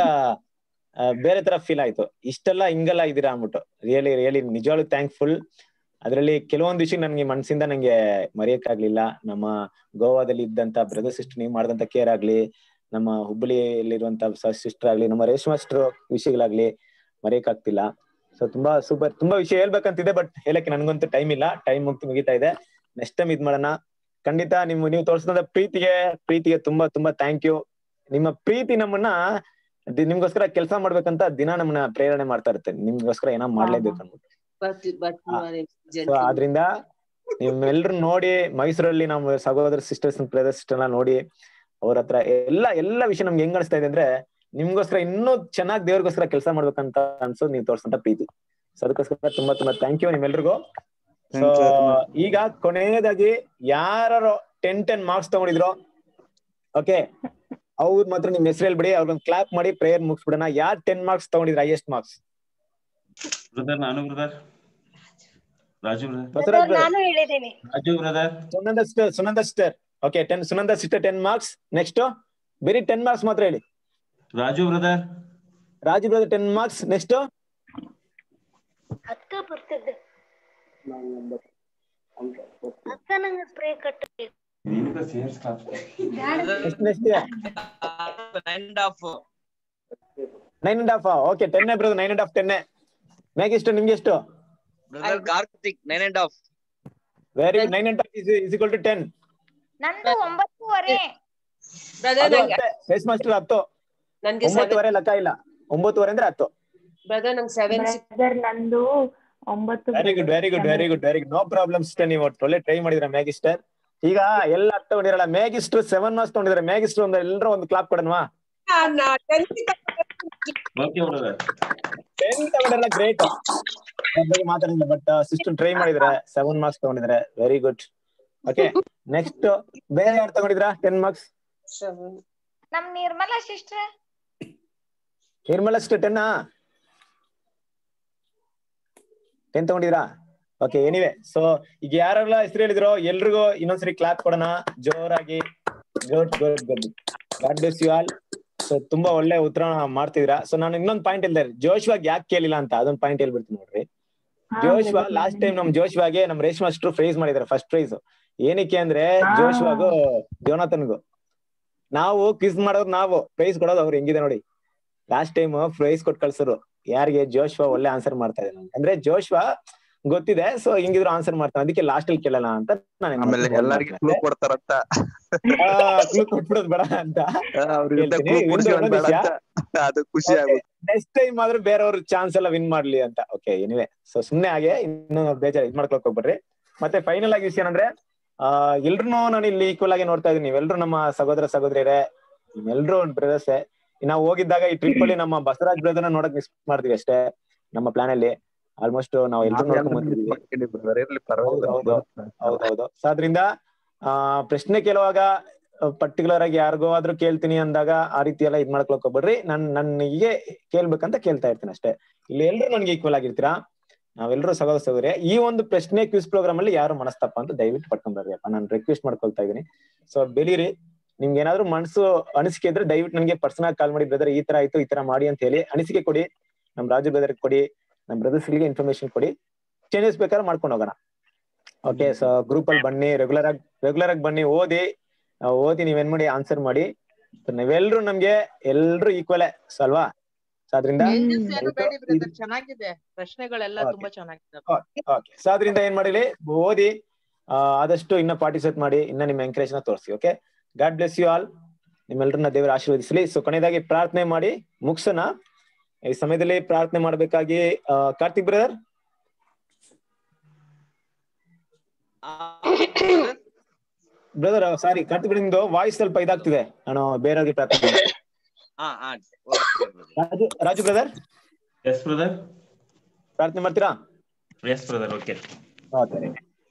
ಆ, ಬೇರೆ ತರ ಫೀಲ್ ಆಯ್ತು ಇಷ್ಟೆಲ್ಲ ಹಿಂಗೆಲ್ಲ ಇದೀರಾ ಅಂದ್ಬಿಟ್ಟು ರಿಯಲಿ ರಿಯಲಿ ನಿಜವಾಗ್ಲೂ ಥ್ಯಾಂಕ್ಫುಲ್ ಅದರಲ್ಲಿ ಕೆಲವೊಂದು ವಿಷಯ ನನ್ಗೆ ಮನಸ್ಸಿಂದ ನಂಗೆ ಮರೆಯಕ್ಕಾಗ್ಲಿಲ್ಲ ನಮ್ಮ ಗೋವಾದಲ್ಲಿ ಇದ್ದಂತ ಬ್ರದರ್ ಸಿಸ್ಟರ್ ನೀವು ಮಾಡಿದಂತ ಕೇರ್ ಆಗ್ಲಿ ನಮ್ಮ ಹುಬ್ಬಳ್ಳಿಯಲ್ಲಿರುವಂತ ಸಿಸ್ಟರ್ ಆಗ್ಲಿ ನಮ್ಮ ರೇಷ್ಮಾ ಸಿಸ್ಟರ್ ವಿಷಯಗಳಾಗ್ಲಿ ಮರೆಯಕ್ಕಾಗ್ತಿಲ್ಲ ಸೊ ತುಂಬಾ ಸೂಪರ್ ತುಂಬಾ ವಿಷಯ ಹೇಳ್ಬೇಕಂತಿದೆ ಬಟ್ ಹೇಳಕ್ಕೆ ನನ್ಗಂತೂ ಟೈಮ್ ಇಲ್ಲ ಟೈಮ್ ಮುಗ್ತು ಮುಗಿತಾ ಇದೆ ನೆಕ್ಸ್ಟ್ ಟೈಮ್ ಇದ್ ಮಾಡೋಣ ಖಂಡಿತ ನಿಮ್ ನೀವು ತೋರಿಸಿದ ಪ್ರೀತಿಗೆ ಪ್ರೀತಿಗೆ ತುಂಬಾ ತುಂಬಾ ಥ್ಯಾಂಕ್ ಯು ನಿಮ್ಮ ಪ್ರೀತಿ ನಮ್ಮನ್ನ ದಿ- ನಿಮ್ಗೋಸ್ಕರ ಕೆಲಸ ಮಾಡ್ಬೇಕಂತ ದಿನ ನಮ್ಮನ್ನ ಪ್ರೇರಣೆ ಮಾಡ್ತಾ ಇರುತ್ತೆ ನಿಮ್ಗೋಸ್ಕರ ಏನೋ ಮಾಡ್ಲೇಬೇಕು ಅನ್ಬಿಟ್ಟು ಬರ್ತಿ- ಬರ್ತೀನಿ ಸೊ ಜಲ್ದಿ. ಆದ್ರಿಂದ ನಿಮ್ಮೆಲ್ರು ನೋಡಿ ಮೈಸೂರಲ್ಲಿ ನಮ್ಮ ಸಹೋದರ ಸಿಸ್ಟರ್ಸ್ ಬ್ರದರ್ ಸಿಸ್ಟರ್ ಎಲ್ಲ ನೋಡಿ ಅವ್ರ ಹತ್ರ ಎಲ್ಲ ಎಲ್ಲ ವಿಷಯ ನಮ್ಗೆ ಹೆಂಗ್ ಅನಿಸ್ತಾ ಇದೆ ಅಂದ್ರೆ ನಿಮ್ಗೋಸ್ಕರ ಇನ್ನೂ ಚೆನ್ನಾಗಿ ದೇವ್ರಿಗೋಸ್ಕರ ಕೆಲಸ ಮಾಡ್ಬೇಕಂತ ಅನ್ಸೋದು ನೀವು ತೋರ್ಸಂತ ಪ್ರೀತಿ ಸೊ ಅದಕ್ಕೋಸ್ಕರ ತುಂಬಾ ತುಂಬಾ ಥ್ಯಾಂಕ್ ಯು ನಿಮ್ಮೆಲ್ರಿಗೂ ಸೊ Thank you. ಈಗ ಕೊನೆಯದಾಗಿ ಯಾರು ಟೆನ್ ಟೆನ್ ಮಾರ್ಕ್ಸ್ ತಗೊಂಡಿದ್ರು ಓಕೆ ಅವ್ರ ಮಾತ್ರ ನಿಮ್ ಹೆಸರು ಹೇಳ್ಬಿಡಿ ಅವ್ರನ್ನ ಕ್ಲಾಪ್ ಮಾಡಿ ಪ್ರೇಯರ್ ಮುಗಿಸ್ಬಿಡೋಣ ಯಾರ್ ಟೆನ್ ಮಾರ್ಕ್ಸ್ ತಗೊಂಡಿದ್ರ ಹೈಯೆಸ್ಟ್ ಮಾರ್ಕ್ಸ್ ಬ್ರದರ್ ನಾನು brother Raju brother Basavaraj brother. ನಾನು ಹೇಳಿದ್ದೀನಿ Raju brother Sunanda sister Sunanda sister okay ten Sunanda sister ten marks next ಬರೀ ಟೆನ್ ಮಾರ್ಕ್ಸ್ ಮಾತ್ರ ಹೇಳಿ Raju brother Raju brother ten marks next ಅಕ್ಕ ಬರ್ತಿದ್ದೆ ಅಕ್ಕ ನಂಗೆ ಸ್ಪ್ರೇ ಕಟ್ಟ next next nine and half nine and half okay ten brother nine and half ten ಮ್ಯಾಗ್ ಎಷ್ಟು ನಿಮ್ಗೆ ಎಷ್ಟು brother Karthik nine and half very good nine and half is equal to ten ನಂದು ಒಂಬತ್ತೂವರೆ ಬ್ರದರ್ ಅದು ನಂಗೆ ಹತ್ತೆ ಫೇಸ್ ಮಾಸ್ಟರ್ ಹತ್ತು ನನ್ಗೆ ಒಂಬತ್ತುವರೆ ಲೆಕ್ಕ ಇಲ್ಲ ಒಂಬತ್ತುವರೆ ಅಂದ್ರೆ ಹತ್ತು ಬ್ರದರ್ ನಂಗೆ ಸೆವೆನ್ ಬ್ರದರ್ ನಂದು ಒಂಬತ್ತು very good very good very good very good no problem sister ನೀವು ಒಳ್ಳೆ ಟ್ರೈ ಮಾಡಿದ್ರ ಮ್ಯಾಗಿಸ್ಟರ್ ಈಗ ಎಲ್ಲ ಅರ್ಥ ತಗೊಂಡಿರಲ್ಲ ಮ್ಯಾಗಿಸ್ಟರ್ ಸೆವೆನ್ ಮಾರ್ಕ್ಸ್ ತಗೊಂಡಿದ್ದಾರೆ ಮ್ಯಾಗಿಸ್ಟರ್ ಒಂದು ಎಲ್ಲರೂ ಒಂದು ಕ್ಲಾಪ್ ಕೊಡೋಣವಾ ಓಕೆ ಬ್ರದರ್ ಟೆನ್ ತಗೊಂಡಿರಲ್ಲ ಗ್ರೇಟ್ ಬಗ್ಗೆ ಮಾತಾಡಿಲ್ಲ ಬಟ್ ಸಿಸ್ಟರ್ ಟ್ರೈ ಮಾಡಿದ್ರೆ ಸೆವೆನ್ ಮಾರ್ಕ್ಸ್ ತಗೊಂಡಿದ್ದಾರೆ ವೆರಿ ಗುಡ್ ಓಕೆ ನೆಕ್ಸ್ಟ್ ಬೇರೆ ಯಾರು ತಗೊಂಡಿದ್ರಾ ಟೆನ್ ಮಾರ್ಕ್ಸ್ ನಮ್ ನಿರ್ಮಲಾ ಸಿಸ್ಟರ್ ನಿರ್ಮಲ ಅಷ್ಟು ಟೆನ್ನಾ ಟೆನ್ ತಗೊಂಡಿದ್ರಾ ಓಕೆ ಎನಿವೆ ಸೊ ಈಗ ಯಾರೆಲ್ಲ ಹೆಸರು ಹೇಳಿದ್ರು ಎಲ್ರಿಗೂ ಇನ್ನೊಂದ್ಸರಿ ಕ್ಲಾಪ್ ಕೊಡೋಣ ಜೋರಾಗಿ good good good God bless you all so ತುಂಬಾ ಒಳ್ಳೆ ಉತ್ತರ ಮಾಡ್ತಿದ್ದೀರಾ ಸೊ ನಾನು ಇನ್ನೊಂದು ಪಾಯಿಂಟ್ ಹೇಳ್ದೆ ಜೋಶ್ವಾಗ್ ಯಾಕೆ ಕೇಳಿಲ್ಲ ಅಂತ ಅದೊಂದು ಪಾಯಿಂಟ್ ಹೇಳ್ಬಿಡ್ತೀನಿ ನೋಡ್ರಿ ಜೋಶ್ವಾ ಲಾಸ್ಟ್ ಟೈಮ್ ನಮ್ ಜೋಶ್ವಾಗೆ ನಮ್ ರೇಷ್ಮಾ ಅಷ್ಟು ಪ್ರೈಸ್ ಮಾಡಿದಾರೆ ಫಸ್ಟ್ ಪ್ರೈಸ್ ಏನಕ್ಕೆ ಅಂದ್ರೆ ಜೋಶ್ವಾಗು ಜೋನಾಥನ್ಗು ನಾವು ಕ್ವಿಸ್ ಮಾಡೋದು ನಾವು ಪ್ರೈಸ್ ಕೊಡೋದು ಅವ್ರು ಹೆಂಗಿದೆ ನೋಡಿ ಲಾಸ್ಟ್ ಟೈಮ್ ಪ್ರೈಸ್ ಕೊಟ್ಟು ಕಳ್ಸರು ಯಾರಿಗೆ ಜೋಶ್ವಾ ಒಳ್ಳೆ ಆನ್ಸರ್ ಮಾಡ್ತಾ ಇದ್ದಾನೆ ಅಂದ್ರೆ ಜೋಶ್ವಾ ಗೊತ್ತಿದೆ ಸೊ ಹಿಂಗಿದ್ರು ಆನ್ಸರ್ ಮಾಡ್ತಾನೆ ಅದಕ್ಕೆ ಲಾಸ್ಟ್ ಅಲ್ಲಿ ಕೇಳಲ್ಲ ಅಂತ ನಾನು ಆಮೇಲೆ ಎಲ್ಲರಿಗೂ ಕ್ಲೂ ಕೊಡ್ತಾರಂತ ಕ್ಲೂ ಕೊಟ್ಬಿಡೋದು ಬೇಡ ಅಂತ ಅವ್ರಿಂದ ಕ್ಲೂ ಕೊಡ್ಸಿರೋದ್ ಬೇಡ ಅಂತ ಅದು ಖುಷಿ ಆಗುತ್ತೆ ನೆಕ್ಸ್ಟ್ ಟೈಮ್ ಆದ್ರೂ ಬೇರೆಯವ್ರ ಚಾನ್ಸ್ ಎಲ್ಲ ವಿನ್ ಮಾಡ್ಲಿ ಅಂತ ಓಕೆ ಎನಿವೆ ಸೊ ಸುಮ್ನೆ ಹಾಗೆ ಇನ್ನು ಬೇಜಾರ್ ಇದ್ ಮಾಡ್ಕೊಳಕ್ ಹೋಗ್ಬೇಡ್ರಿ ಮತ್ತೆ ಫೈನಲ್ ಆಗಿ ವಿಷಯ ಏನಂದ್ರೆ ಆ ಎಲ್ರು ನಾನು ಇಲ್ಲಿ ಈಕ್ವಲ್ ಆಗಿ ನೋಡ್ತಾ ಇದೀನಿ ನೀವೆಲ್ರು ನಮ್ಮ ಸಹೋದರ ಸಹೋದರಿಯರೇ ಎಲ್ರು ಬ್ರದರ್ಸ್ ನಾವು ಹೋಗಿದ್ದಾಗ ಈ ಟ್ರಿಪ್ ಅಲ್ಲಿ ನಮ್ಮ ಬಸವರಾಜ್ ಬ್ರದರ್ನ ನೋಡಕ್ ಮಿಸ್ ಮಾಡ್ತೀವಿ ಅಷ್ಟೇ ನಮ್ಮ ಪ್ಲಾನ್ ಅಲ್ಲಿ ಆಲ್ಮೋಸ್ಟ್ ನಾವು ಎಲ್ರು ನೋಡ್ಕೊಂಡ್ ಬಂದಿದ್ವಿ ಇರ್ಲಿ ಪರವಾಗಿಲ್ಲ ಹೌದೌದು ಸೊ ಅದ್ರಿಂದ ಆ ಪ್ರಶ್ನೆ ಕೇಳುವಾಗ ಪರ್ಟಿಕ್ಯುಲರ್ ಆಗಿ ಯಾರಿಗೋ ಆದ್ರೂ ಕೇಳ್ತೀನಿ ಅಂದಾಗ ಆ ರೀತಿ ಎಲ್ಲ ಇದ್ ಮಾಡ್ಕೊಳಕ್ ಹೋಗ್ಬೇಡ್ರಿ ನನ್ ನನಗೆ ಕೇಳ್ಬೇಕಂತ ಕೇಳ್ತಾ ಇರ್ತೀನಿ ಅಷ್ಟೇ ಇಲ್ಲಿ ಎಲ್ರು ನನ್ಗೆ ಈಕ್ವಲ್ ಆಗಿರ್ತೀರಾ ನಾವೆಲ್ಲರೂ ಸಹೋದರ ಸಹೋದರಿ ಈ ಒಂದು ಪ್ರಶ್ನೆ ಕ್ವಿಸ್ ಪ್ರೋಗ್ರಾಮ್ ಅಲ್ಲಿ ಯಾರು ಮನಸ್ತಪ್ಪ ಅಂತ ದಯವಿಟ್ಟು ಪಡ್ಕೊಂಡ್ ಬರ್ರಿ ಅಪ್ಪ ನಾನು ರಿಕ್ವೆಸ್ಟ್ ಮಾಡ್ಕೊಳ್ತಾ ಇದೀನಿ ಸೊ ಬೆಳೀರಿ ನಿಮ್ಗೆ ಏನಾದ್ರು ಮನಸ್ಸು ಅನಿಸಿಕೆ ಇದ್ರೆ ದಯವಿಟ್ಟು ನನಗೆ ಪರ್ಸನಲ್ ಕಾಲ್ ಮಾಡಿ ಬ್ರದರ್ ಈ ತರ ಆಯ್ತು ಈ ತರ ಮಾಡಿ ಅಂತ ಹೇಳಿ ಅನಿಸಿಕೆ ಕೊಡಿ ನಮ್ ರಾಜು ಬ್ರದರ್ ಕೊಡಿ ನಮ್ ಬ್ರದರ್ಸ್ ಗಳಿಗೆ ಇನ್ಫಾರ್ಮೇಶನ್ ಕೊಡಿ ಚೇಂಜಸ್ ಬೇಕಾದ್ರೆ ಮಾಡ್ಕೊಂಡು ಹೋಗೋಣ ಓಕೆ ಸೊ ಗ್ರೂಪ್ ಅಲ್ಲಿ ಬನ್ನಿ ರೆಗ್ಯುಲರ್ ಆಗಿ ರೆಗ್ಯುಲರ್ ಆಗಿ ಬನ್ನಿ ಓದಿ ಆ, ಓದಿ ನೀವೇನ್ ಮಾಡಿ ಆನ್ಸರ್ ಮಾಡಿ So ನೀವೆಲ್ರು ನಮ್ಗೆ ಎಲ್ರು ಈಕ್ವಲ್ ಅಲ್ವಾ ಸೊ ಅದ್ರಿಂದ Changes ಏನು ಬೇಡಿ ಬ್ರದರ್ ಚೆನ್ನಾಗಿದೆ ಪ್ರಶ್ನೆಗಳೆಲ್ಲ ತುಂಬಾ ಚೆನ್ನಾಗಿದೆ ಓಕೆ ಸೊ ಅದ್ರಿಂದ ಏನ್ ಮಾಡಿಲಿ ಓದಿ ಆ, ಆದಷ್ಟು ಇನ್ನ ಪಾರ್ಟಿಸಿಪೇಟ್ ಮಾಡಿ ಇನ್ನ ನಿಮ್ಮ ಎಂಕರೇಜ್ ನ ತೋರಿಸಿ okay God bless you all ನಿಮ್ಮೆಲ್ಲರನ್ನ ದೇವರ ಆಶೀರ್ವದಿಸಲಿ ಸೊ ಕೊನೆಯದಾಗಿ ಪ್ರಾರ್ಥನೆ ಮಾಡಿ ಮುಗ್ಸೋಣ ಈ ಸಮಯದಲ್ಲಿ ಪ್ರಾರ್ಥನೆ ಮಾಡ್ಬೇಕಾಗಿ ಆ, Karthik brother brother sorry Karthik brother, ನಿಮ್ದು ವಾಯ್ಸ್ ಸ್ವಲ್ಪ ಇದಾಗ್ತಿದೆ ನಾನು ಬೇರೆಯವ್ರಿಗೆ ಪ್ರಾರ್ಥನೆ ಮಾಡ್ತೀನಿ. ಹಾ ಹಾ okay Raju Raju brother yes brother ಪ್ರಾರ್ಥನೆ ಮಾಡ್ತೀರಾ ಎಸ್ ಬ್ರದರ್ ಓಕೆ ಓಕೆ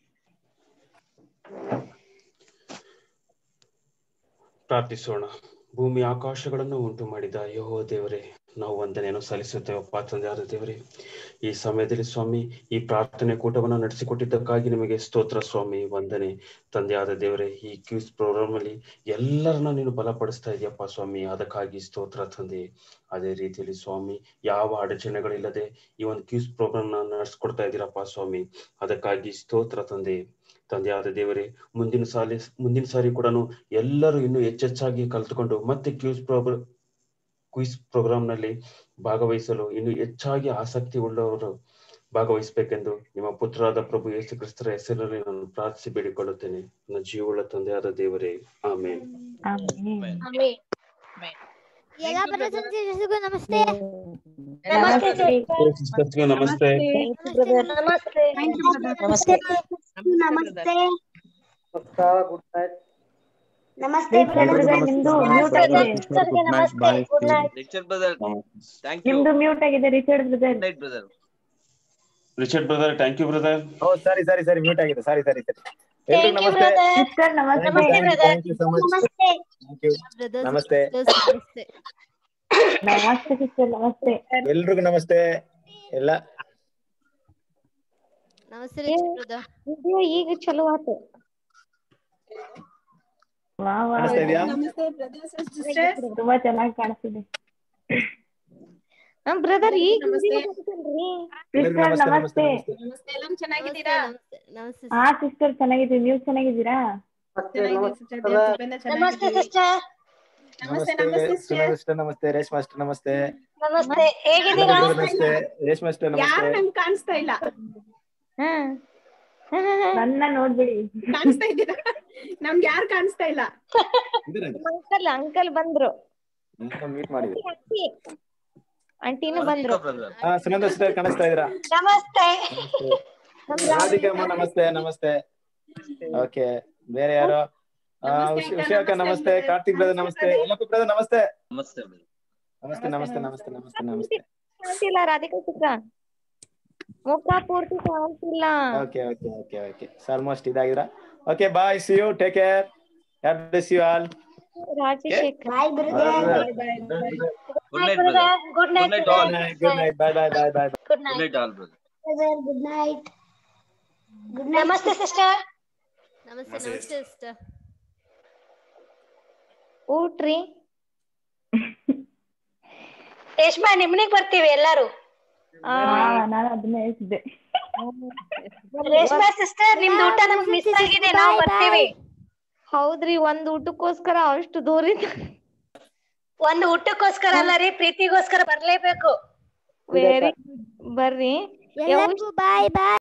ಪ್ರಾರ್ಥಿಸೋಣ ಭೂಮಿ ಆಕಾಶಗಳನ್ನು ಉಂಟು ಮಾಡಿದ ಯಹೋ ದೇವರೇ ನಾವು ವಂದನೆಯನ್ನು ಸಲ್ಲಿಸುತ್ತೇವಪ್ಪ ತಂದೆಯಾದ ದೇವರೇ ಈ ಸಮಯದಲ್ಲಿ ಸ್ವಾಮಿ ಈ ಪ್ರಾರ್ಥನೆ ಕೂಟವನ್ನು ನಡೆಸಿಕೊಟ್ಟಿದ್ದಕ್ಕಾಗಿ ನಿಮಗೆ ಸ್ತೋತ್ರ ಸ್ವಾಮಿ ವಂದನೆ ತಂದೆಯಾದ ದೇವರೇ ಈ ಕ್ಯೂಸ್ ಪ್ರೋಗ್ರಾಮ್ ಅಲ್ಲಿ ಎಲ್ಲರನ್ನ ನೀನು ಬಲಪಡಿಸ್ತಾ ಇದೆಯಪ್ಪ ಸ್ವಾಮಿ ಅದಕ್ಕಾಗಿ ಸ್ತೋತ್ರ ತಂದೆ ಅದೇ ರೀತಿಯಲ್ಲಿ ಸ್ವಾಮಿ ಯಾವ ಅಡಚಣೆಗಳಿಲ್ಲದೆ ಈ ಒಂದು ಕ್ಯೂಸ್ ಪ್ರೋಗ್ರಾಮ್ ನ ನಡೆಸ್ಕೊಡ್ತಾ ಇದ್ದೀರಪ್ಪ ಸ್ವಾಮಿ ಅದಕ್ಕಾಗಿ ಸ್ತೋತ್ರ ತಂದೆ ತಂದೆಯಾದ ದೇವರೇ ಮುಂದಿನ ಸಾಲಿ ಮುಂದಿನ ಸಾರಿ ಕೂಡ ಎಲ್ಲರೂ ಇನ್ನು ಹೆಚ್ಚೆಚ್ಚಾಗಿ ಕಲ್ತುಕೊಂಡು ಮತ್ತೆ ಕ್ಯೂಸ್ ಪ್ರೋಗ್ರ ಕ್ವಿಸ್ ಪ್ರೋಗ್ರಾಮ್ ನಲ್ಲಿ ಭಾಗವಹಿಸಲು ಇನ್ನು ಹೆಚ್ಚಾಗಿ ಆಸಕ್ತಿ ಉಳ್ಳವರು ಭಾಗವಹಿಸಬೇಕೆಂದು ನಿಮ್ಮ ಪುತ್ರರಾದ ಪ್ರಭು ಯೇಸು ಕ್ರಿಸ್ತರ ಹೆಸರಲ್ಲಿ ನಾನು ಪ್ರಾರ್ಥಿಸಿ ಬೇಡಿಕೊಳ್ಳುತ್ತೇನೆ ನನ್ನ ಜೀವವುಳ್ಳ ತಂದೆಯಾದ ದೇವರೇ ಆಮೇನ್ ಎಲ್ಲ ಪ್ರಶಂಸೆಗೂ ನಮಸ್ತೆ ಸಿಸ್ಟರ್ಸ್ಗೂ ನಮಸ್ತೆ ನಮಸ್ತೆ ನಮಸ್ತೆ ನಮಸ್ತೆ ಗುಡ್ ನೈಟ್ ನಮಸ್ತೆ ನಿಮ್ದು ಮ್ಯೂಟ್ ಆಗಿದೆ namaste good night lecture brother thank you ನಿಮ್ದು ಮ್ಯೂಟ್ ಆಗಿದೆ Richard brother night brother Richard brother thank you brother oh sorry sorry sorry mute ಆಗಿದೆ ಸಾರಿ ಸಾರಿ ಸರಿ ಎಲ್ರಿಗೂ namaste sister namaste thank you so much thank you namaste namaste namaste sister ನಮಸ್ತೆ ಎಲ್ರಿಗೂ ನಮಸ್ತೆ ಎಲ್ಲ ನಮಸ್ತೆ ರಿಚರ್ಡ್ ಬ್ರದರ್ ವಿಡಿಯೋ ಈಗ ಚಲೋ ಆತು ವಾ ವಾ ಕಾಣಿಸ್ತಾ ಇದೆಯಾ ತುಂಬಾ ಚೆನ್ನಾಗಿ ಕಾಣಿಸ್ತಿದೆ ನಮ್ ಬ್ರದರ್ ಈಗ ಎಲ್ರಿಗೂ ಸಿಸ್ಟರ್ ನಮಸ್ತೆ ನಮಸ್ತೆ ನಮಸ್ತೆ ಎಲ್ಲರೂ ಚೆನ್ನಾಗಿದ್ದೀರಾ ನಮಸ್ತೆ ಹಾ ಸಿಸ್ಟರ್ ಚೆನ್ನಾಗಿದ್ದೀವಿ ನೀವು ಚೆನ್ನಾಗಿದ್ದೀರಾ ನಮಸ್ತೆ ಸಿಸ್ಟರ್ ನಮಸ್ತೆ ನಮಸ್ತೆ ನಮಸ್ತೆ ಸುನಾ ಸಿಸ್ಟರ್ ನಮಸ್ತೆ ರೇಷ್ಮಾ ಸಿಸ್ಟರ್ ನಮಸ್ತೆ ನಮಸ್ತೆ ಹೇಗಿದ್ದೀರಾ ನಮಸ್ತೆ ರೇಷ್ಮಾ ಸಿಸ್ಟರ್ ಯಾರು ನಮಸ್ತೆ ನಮ್ಗೆ ಕಾಣಿಸ್ತಾ ಇಲ್ಲ ಹ್ಮ್ ನನ್ನ ನೋಡ್ಬಿಡಿ ಕಾಣಿಸ್ತಾ ಇದ್ದೀರಾ ನಮ್ಗೆ ಯಾರು ಕಾಣಿಸ್ತಾ ಇಲ್ಲ ಅಂಕಲ್ ಅಂಕಲ್ ಬಂದ್ರು ಮೀಟ್ ಮಾಡಿದ್ವಿ ಆಂಟಿನೂ ಬಂದ್ರು ಹಾ ಸುನಂದ ಸಿಸ್ಟರ್ ಕಾಣಿಸ್ತಾ ಇದ್ದೀರಾ ನಮಸ್ತೆ ರಾಧಿಕಮ್ಮ ನಮಸ್ತೆ ನಮಸ್ತೆ ಓಕೆ ಬೇರೆ ಯಾರು ಆ, ಉಷ್- ಉಷಾ ಅಕ್ಕ ನಮಸ್ತೆ ಕಾರ್ತಿಕ್ ಬ್ರದರ್ ನಮಸ್ತೆ ಯಲ್ಲಪ್ಪ ಬ್ರದರ್ ನಮಸ್ತೆ ನಮಸ್ತೆ ನಮಸ್ತೆ ನಮಸ್ತೆ ನಮಸ್ತೆ ನಮಸ್ತೆ ನಮಸ್ತೆ ಕಾಣ್ತಿಲ್ಲ ರಾಧಿಕಾ ಚಿತ್ರ ಮುಖ ಪೂರ್ತಿ ಕಾಣ್ತಿಲ್ಲ okay okay okay okay almost ಇದಾಗಿದ್ರ okay bye see you take care have bless you all Rajashekar bye good night brother good good night all good night bye bye bye bye good good night all brother good night good namaste sister namaste namaste sister ಊಟ್ರಿ Reshma ನಿಮ್ನಿಗ್ ಬರ್ತೀವಿ ಎಲ್ಲಾರು ನಾನು ಅದನ್ನ ಹೇಳ್ತಿದ್ದೆ ರೇಷ್ಮಾ ಸಿಸ್ಟರ್ ನಿಮ್ದು ಊಟ ನಮ್ಗ್ ಮಿಸ್ ಆಗಿದೆ ನಾವು ಬರ್ತೀವಿ ಹೌದ್ರಿ ಒಂದ್ ಊಟಕ್ಕೋಸ್ಕರ ಅಷ್ಟು ದೂರ ಒಂದ್ ಊಟಕ್ಕೋಸ್ಕರ ಅಲ್ಲ ರೀ ಪ್ರೀತಿಗೋಸ್ಕರ ಬರ್ಲೇಬೇಕು ವೆರಿ ಬರ್ರಿ ಎಲ್ಲರಿಗೂ ಬಾಯ್ ಬಾಯ್